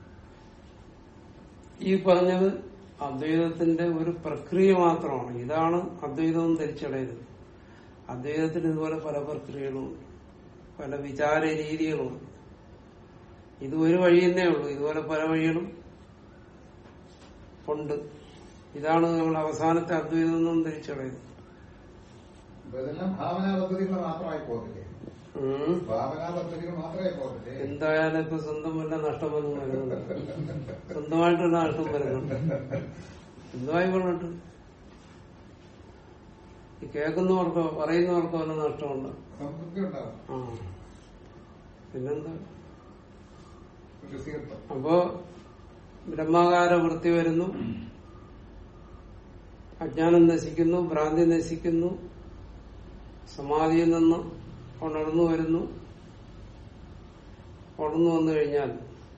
ഈ പറഞ്ഞത് അദ്വൈതത്തിന്റെ ഒരു പ്രക്രിയ മാത്രമാണ് ഇതാണ് അദ്വൈതം ധരിച്ചടയുന്നത് അദ്വൈതത്തിന് ഇതുപോലെ പല പ്രക്രിയകളുമുണ്ട് പല വിചാര രീതികളുമുണ്ട് ഇത് ഒരു വഴി തന്നെ ഉള്ളൂ ഇതുപോലെ പല വഴികളും ഉണ്ട് ഇതാണ് നമ്മൾ അവസാനത്തെ അദ്വൈതം എന്നും ധരിച്ചടയുന്നത് അപ്പൊ ഇതെല്ലാം ഭാവനാ പദ്ധതികൾ മാത്രമായി പോകത്തില്ലേ ഉം. ഭാവനാ പദ്ധതികൾ മാത്രമേ പോകത്തില്ലേ എന്തായാലും ഇപ്പൊ സ്വന്തം വല്ല നഷ്ടം വന്നു വരുന്നുണ്ട് സ്വന്തമായിട്ടുള്ള നഷ്ടം വരുന്നുണ്ട് സ്വന്തമായി കൊണ്ടിട്ട് ഈ കേൾക്കുന്നവർക്കോ പറയുന്നവർക്കോ വല്ല നഷ്ടമുണ്ട് സംതൃപ്തി ഉണ്ടാവും ആ പിന്നെന്താ ഋഷികത്വം അപ്പോ ബ്രഹ്മാകാര വൃത്തി വരുന്നു അജ്ഞാനം നശിക്കുന്നു ഭ്രാന്തി നശിക്കുന്നു സമാധിയിൽ നിന്ന് ഉണർന്നു വരുന്നു ഉണർന്നു വന്നു കഴിഞ്ഞാൽ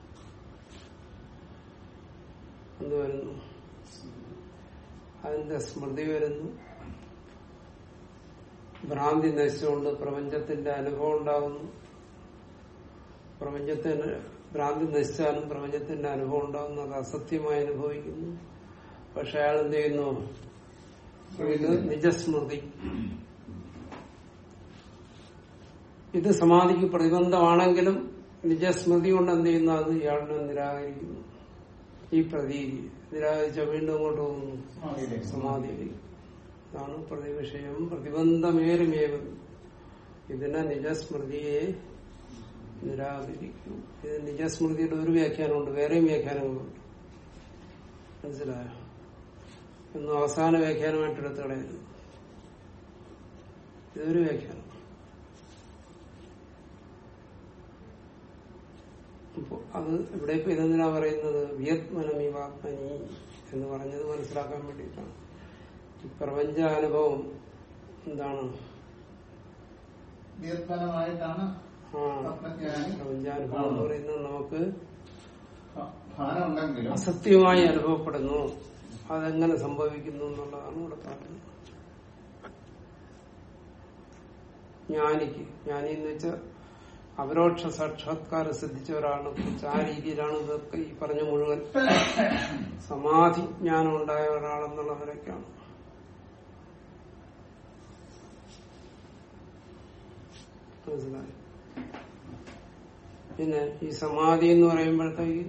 എന്ത് വരുന്നു അതിന്റെ സ്മൃതി വരുന്നു ഭ്രാന്തി നശിച്ചുകൊണ്ട് പ്രപഞ്ചത്തിന്റെ അനുഭവം ഉണ്ടാകുന്നു പ്രപഞ്ചത്തിന് ഭ്രാന്തി നശിച്ചാലും പ്രപഞ്ചത്തിന്റെ അനുഭവം ഉണ്ടാകുന്നു അത് അസത്യമായി അനുഭവിക്കുന്നു പക്ഷെ അയാൾ എന്ത് ചെയ്യുന്നു ഇത് നിജസ്മൃതി ഇത് സമാധിക്ക് പ്രതിബന്ധമാണെങ്കിലും നിജസ്മൃതി കൊണ്ട് എന്ത് ചെയ്യുന്നു അത് ഇയാളിനെ നിരാകരിക്കുന്നു ഈ പ്രതീതി നിരാകരിച്ച വീണ്ടും അങ്ങോട്ട് പോകുന്നു സമാധിയിലേക്ക്. സമാധിയിലേക്ക് ഇതാണ് പ്രതിവിഷയം പ്രതിബന്ധമേറുമേവും ഇതിനെ നിജസ്മൃതിയെ നിരാകരിക്കും ഇത് നിജസ്മൃതിയുടെ ഒരു വ്യാഖ്യാനമുണ്ട് വേറെയും വ്യാഖ്യാനങ്ങളുണ്ട് മനസ്സിലായോ ഒന്നും അവസാന വ്യാഖ്യാനമായിട്ട് എടുത്ത് കളയരുത് ഇതൊരു വ്യാഖ്യാനം അപ്പൊ അത് ഇവിടെ ഇപ്പൊ ഇതെന്തിനാ പറയുന്നത് വിയത്മനമിവാത്മനി എന്ന് പറഞ്ഞത് മനസ്സിലാക്കാൻ വേണ്ടിയിട്ടാണ് ഈ പ്രപഞ്ചാനുഭവം എന്താണ് ദീർഘനമായിട്ടാണ് ആ ആത്മജ്ഞാനി പ്രപഞ്ചാനുഭവം എന്ന് പറയുന്നത് നമുക്ക് ഭാരം ഉണ്ടെങ്കിലും അസത്യമായി അനുഭവപ്പെടുന്നു അതെങ്ങനെ സംഭവിക്കുന്നു എന്നുള്ളതാണ് ഇവിടെ പറയുന്നത് ജ്ഞാനിക്ക് ജ്ഞാനി എന്ന് വെച്ചാൽ അപരോക്ഷ സാക്ഷാത്കാരം സിദ്ധിച്ച ഒരാളെ കുറിച്ച് ആ രീതിയിലാണ് ഇതൊക്കെ ഈ പറഞ്ഞ മുഴുവൻ സമാധി ജ്ഞാനം ഉണ്ടായ ഒരാളെന്നുള്ളവരൊക്കെയാണ് മനസ്സിലായി പിന്നെ ഈ സമാധി എന്ന് പറയുമ്പോഴത്തേക്ക്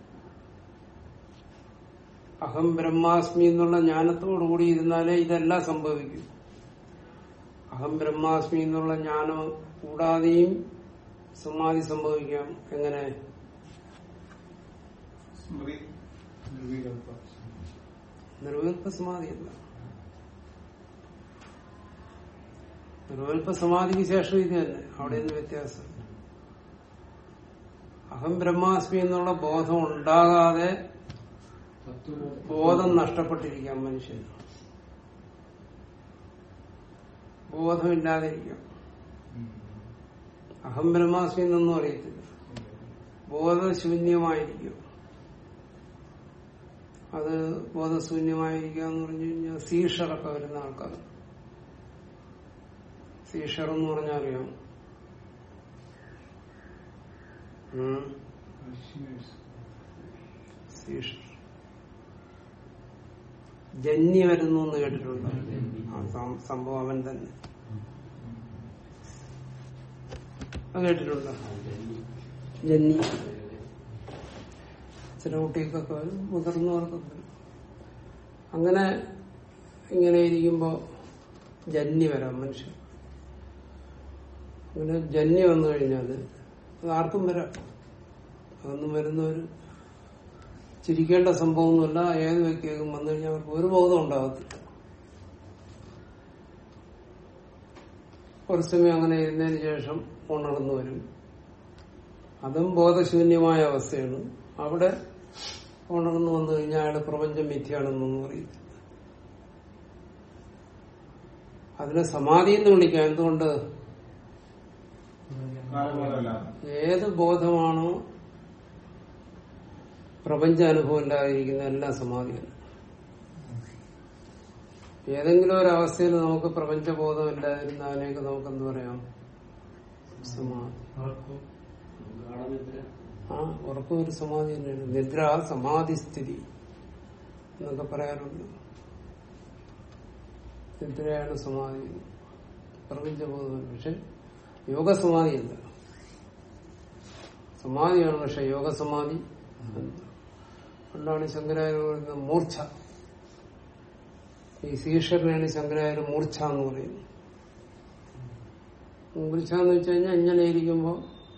അഹം ബ്രഹ്മാസ്മി എന്നുള്ള ജ്ഞാനത്തോടുകൂടി ഇരുന്നാലേ ഇതെല്ലാം സംഭവിക്കും അഹം ബ്രഹ്മാസ്മി എന്നുള്ള ജ്ഞാനം കൂടാതെയും സമാധി സംഭവിക്കാം എങ്ങനെ സ്മൃതി നിർവികൽപ്പ നിർവികൽപ്പ സമാധിയല്ല നിർവികൽപ്പ സമാധിക്ക് ശേഷം ഇത് തന്നെ അവിടെ നിന്ന് വ്യത്യാസം അഹം ബ്രഹ്മാസ്മി എന്നുള്ള ബോധം ഉണ്ടാകാതെ തത്വബോധം ബോധം നഷ്ടപ്പെട്ടിരിക്കാം മനുഷ്യന് ബോധമില്ലാതിരിക്കാം അഹം ബ്രഹ്മാസ്മി എന്നൊന്നും അറിയത്തില്ല ബോധശൂന്യമായിരിക്കും അത് ബോധശൂന്യമായിരിക്കുക എന്ന് പറഞ്ഞു കഴിഞ്ഞാൽ സീഷറൊക്കെ വരുന്ന ആൾക്കാർ സീഷർ എന്ന് പറഞ്ഞാൽ അറിയാം ഉം. സീഷർ ജന്യ വരുന്നു എന്ന് കേട്ടിട്ടുണ്ടോ ആ സം- സംഭവം അവൻ തന്നെ അത് കേട്ടിട്ടുണ്ടോ ജന്നി ചില കുട്ടികൾക്കൊക്കെ വരും മുതിർന്നവർക്കൊക്കെ വരും അങ്ങനെ ഇങ്ങനെ ഇരിക്കുമ്പോ ജന്നി വരാം മനുഷ്യൻ അങ്ങനെ ജന്നി വന്നു കഴിഞ്ഞാൽ അത് ആർക്കും വരാം അതൊന്നും വരുന്നവര് ചിരിക്കേണ്ട സംഭവമൊന്നുമല്ല ഏത് വ്യക്തിക്കും വന്നു കഴിഞ്ഞാൽ അവർക്ക് ഒരു ബോധം ഉണ്ടാകത്തില്ല കുറച്ച് സമയം അങ്ങനെ ഇരുന്നതിന് ശേഷം ഉണർന്നു വരും അതും ബോധശൂന്യമായ അവസ്ഥയാണ് അവിടെ ഉണർന്നു വന്നു കഴിഞ്ഞാൽ അയാള് പ്രപഞ്ചം മിഥ്യയാണെന്നൊന്നും അറിയത്തില്ല അതിനെ സമാധി എന്ന് വിളിക്കാം എന്തുകൊണ്ട് നാലുപോലല്ല ഏത് ബോധമാണോ പ്രപഞ്ച അനുഭവം ഇല്ലാതിരിക്കുന്ന എല്ലാം സമാധിയാണ് ഏതെങ്കിലും ഒരു അവസ്ഥയിൽ നമുക്ക് പ്രപഞ്ചബോധം ഇല്ലാതിരുന്നതിനേക്ക് നമുക്ക് എന്ത് പറയാം സമാധി ആ ഉറക്കം ഒരു സമാധി തന്നെയാണ് നിദ്ര സമാധി സ്ഥിതി എന്നൊക്കെ പറയാറുണ്ട് നിദ്രയാണ് സമാധി പ്രപഞ്ചബോധം പക്ഷെ യോഗസമാധിയല്ല സമാധിയാണ് പക്ഷെ യോഗസമാധി അല്ല. അതുകൊണ്ടാണ് ശങ്കരാചാര്യ പറയുന്നത് മൂർച്ഛ ഈ സീഷറിനാണ് ശങ്കരാചാര്യ മൂർച്ഛ എന്ന് പറയുന്നത് മൂർച്ഛ എന്ന് വെച്ച് കഴിഞ്ഞാൽ ഇങ്ങനെ ഇരിക്കുമ്പോ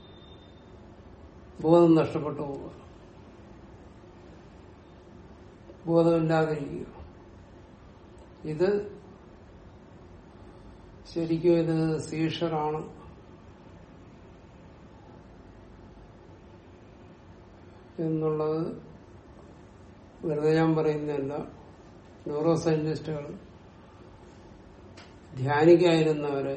ബോധം നഷ്ടപ്പെട്ടു പോവുക ബോധമില്ലാതിരിക്കുക ഇത് ശരിക്കും ഇത് സീഷറാണ് എന്നുള്ളത് വെറുതെ ഞാൻ പറയുന്നതല്ല ന്യൂറോ സയന്റിസ്റ്റുകൾ ധ്യാനിക്കായിരുന്നവരെ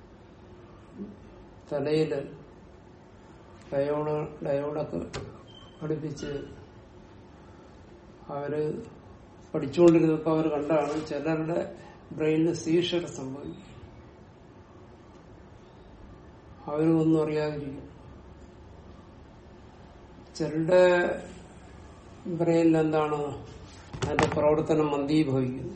തലയില് ഡയോഡ് ഡയോഡൊക്കെ പഠിപ്പിച്ച് അവര് പഠിച്ചുകൊണ്ടിരുന്നപ്പോ അവർ കണ്ടാണ് ചിലരുടെ ബ്രെയിനിൽ സീഷർ സംഭവിക്കും അവരും ഒന്നും അറിയാതിരിക്കും ചിലരുടെ ബ്രെയിനിൽ എന്താണ് അതിന്റെ പ്രവർത്തനം മന്ദീഭവിക്കുന്നു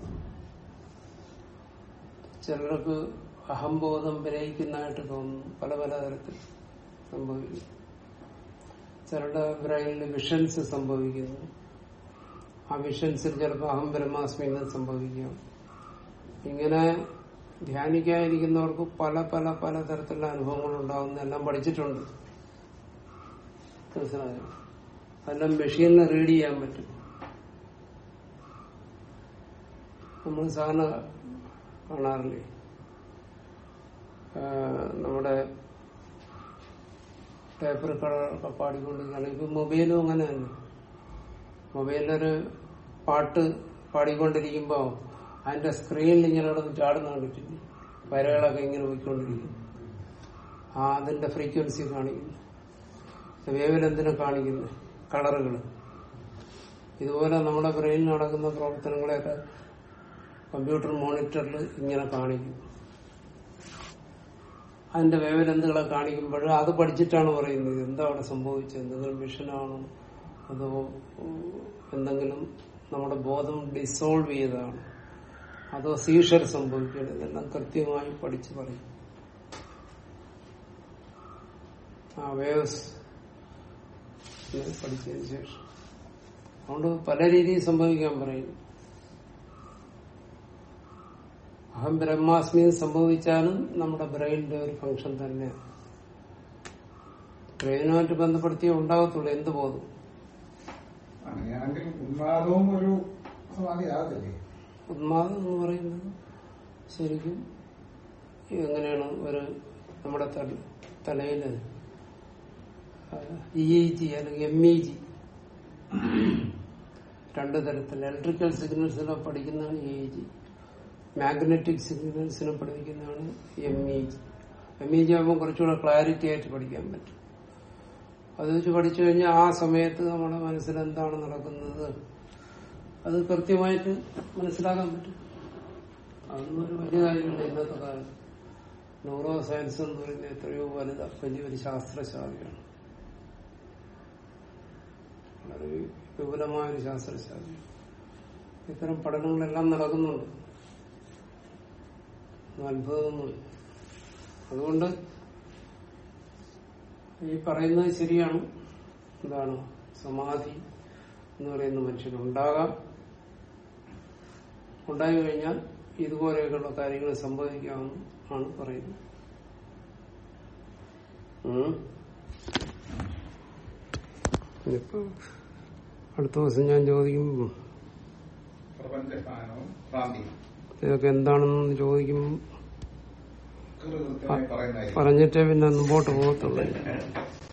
ചിലർക്ക് അഹംബോധം വിലയിക്കുന്നതായിട്ട് തോന്നുന്നു പല പല തരത്തിൽ സംഭവിക്കും ചിലരുടെ ബ്രെയിനിൽ വിഷൻസ് സംഭവിക്കുന്നു ആ വിഷൻസിൽ ചിലപ്പോൾ അഹം ബ്രഹ്മാസ്മി എന്ന് സംഭവിക്കാം ഇങ്ങനെ ധ്യാനിക്കാതിരിക്കുന്നവർക്ക് പല പല പല തരത്തിലുള്ള അനുഭവങ്ങൾ ഉണ്ടാകുന്ന എല്ലാം പഠിച്ചിട്ടുണ്ട് മനസ്സിലായോ അതെല്ലാം മെഷീനിൽ റീഡ് ചെയ്യാൻ പറ്റും നമ്മൾ സാധാരണ കാണാറില്ലേ ആ, നമ്മുടെ ടേപ്പ് റെക്കോർഡൊക്കെ പാടിക്കൊണ്ടിരിക്കുകയാണ് ഇപ്പൊ മൊബൈലും അങ്ങനെ തന്നെ മൊബൈലിലൊരു പാട്ട് പാടിക്കൊണ്ടിരിക്കുമ്പോ അതിന്റെ സ്ക്രീനിൽ ഇങ്ങനെ കിടന്ന് ചാടുന്ന കണ്ടിട്ടില്ലേ വരകളൊക്കെ ഇങ്ങനെ പോയിക്കൊണ്ടിരിക്കും ആ അതിന്റെ ഫ്രീക്വൻസി കാണിക്കുന്നു വേവിൽ എന്തിനാ കാണിക്കുന്നത് കളറുകൾ ഇതുപോലെ നമ്മുടെ ബ്രെയിനിൽ നടക്കുന്ന പ്രവർത്തനങ്ങളെയൊക്കെ കമ്പ്യൂട്ടർ മോണിറ്ററിൽ ഇങ്ങനെ കാണിക്കും അതിന്റെ വേവലെന്തുകളെ കാണിക്കുമ്പോൾ അത് പഠിച്ചിട്ടാണ് പറയുന്നത് എന്താ അവിടെ സംഭവിച്ചത് എന്തെങ്കിലും വിഷനാണോ അതോ ഉം, എന്തെങ്കിലും നമ്മുടെ ബോധം ഡിസോൾവ് ചെയ്തതാണ് അതോ സീഷർ സംഭവിക്കണം ഇതെല്ലാം കൃത്യമായി പഠിച്ച് പറയും ആ വേവ്സ് പഠിച്ചതിന് ശേഷം അതുകൊണ്ട് പല രീതിയിൽ സംഭവിക്കാൻ പറയും അഹം ബ്രഹ്മാസ്മി എന്ന് സംഭവിച്ചാലും നമ്മുടെ ബ്രെയിനിന്റെ ഒരു ഫംഗ്ഷൻ തന്നെ ബ്രെയിനുമായിട്ട് ബന്ധപ്പെടുത്തിയേ ഉണ്ടാകത്തുള്ളൂ എന്ത് ബോധം അങ്ങനെയാണെങ്കിൽ ഉന്മാദവും ഒരു സമാധി ആകത്തില്ലേ ഉന്മാദം എന്ന് പറയുന്നത് ശരിക്കും എങ്ങനെയാണ് ഒരു നമ്മുടെ തല തലയില് ഇ ഇ ജി അല്ലെങ്കിൽ എം ഇ ജി രണ്ട് തരത്തിൽ ഇലക്ട്രിക്കൽ സിഗ്നൽസിനെ പഠിക്കുന്നതാണ് ഇ ഇ ജി മാഗ്നറ്റിക് സിഗ്നൽസിനെ പഠിക്കുന്നതാണ് M E G M E G ആകുമ്പോൾ കുറച്ചുകൂടെ ക്ലാരിറ്റി ആയിട്ട് പഠിക്കാൻ പറ്റും അത് വെച്ച് പഠിച്ചു കഴിഞ്ഞാൽ ആ സമയത്ത് നമ്മുടെ മനസ്സിൽ എന്താണ് നടക്കുന്നത് അത് കൃത്യമായിട്ട് മനസ്സിലാക്കാൻ പറ്റും അതൊന്നും ഒരു വലിയ കാര്യമില്ല ഇന്നത്തെ കാലം ന്യൂറോ സയൻസ് എന്ന് പറയുന്നത് എത്രയോ വലുത വലിയ ഒരു ശാസ്ത്രശാലയാണ് വളരെ വിപുലമായ ഒരു ശാസ്ത്രശാലയാണ് ഇത്തരം പഠനങ്ങളെല്ലാം നടക്കുന്നുണ്ട് ഒന്നും അത്ഭുതമൊന്നുമില്ല അതുകൊണ്ട് ഈ പറയുന്നത് ശരിയാണ് എന്താണ് സമാധി എന്ന് പറയുന്ന മനുഷ്യനുണ്ടാകാം ഉണ്ടായി കഴിഞ്ഞാൽ ഇതുപോലെയൊക്കെയുള്ള കാര്യങ്ങൾ സംഭവിക്കാമെന്ന് ആണ് പറയുന്നത് ഉം. ഇനിയിപ്പോ അടുത്ത ദിവസം ഞാൻ ചോദിക്കും പ്രപഞ്ചസ്ഥാനവും ഭ്രാന്തിയും ഇതൊക്കെ എന്താണെന്ന് ചോദിക്കും കൃത്യമായി പറയുന്നതായിരിക്കും പറഞ്ഞിട്ടേ പിന്നെ മുമ്പോട്ട് പോകത്തുള്ളൂ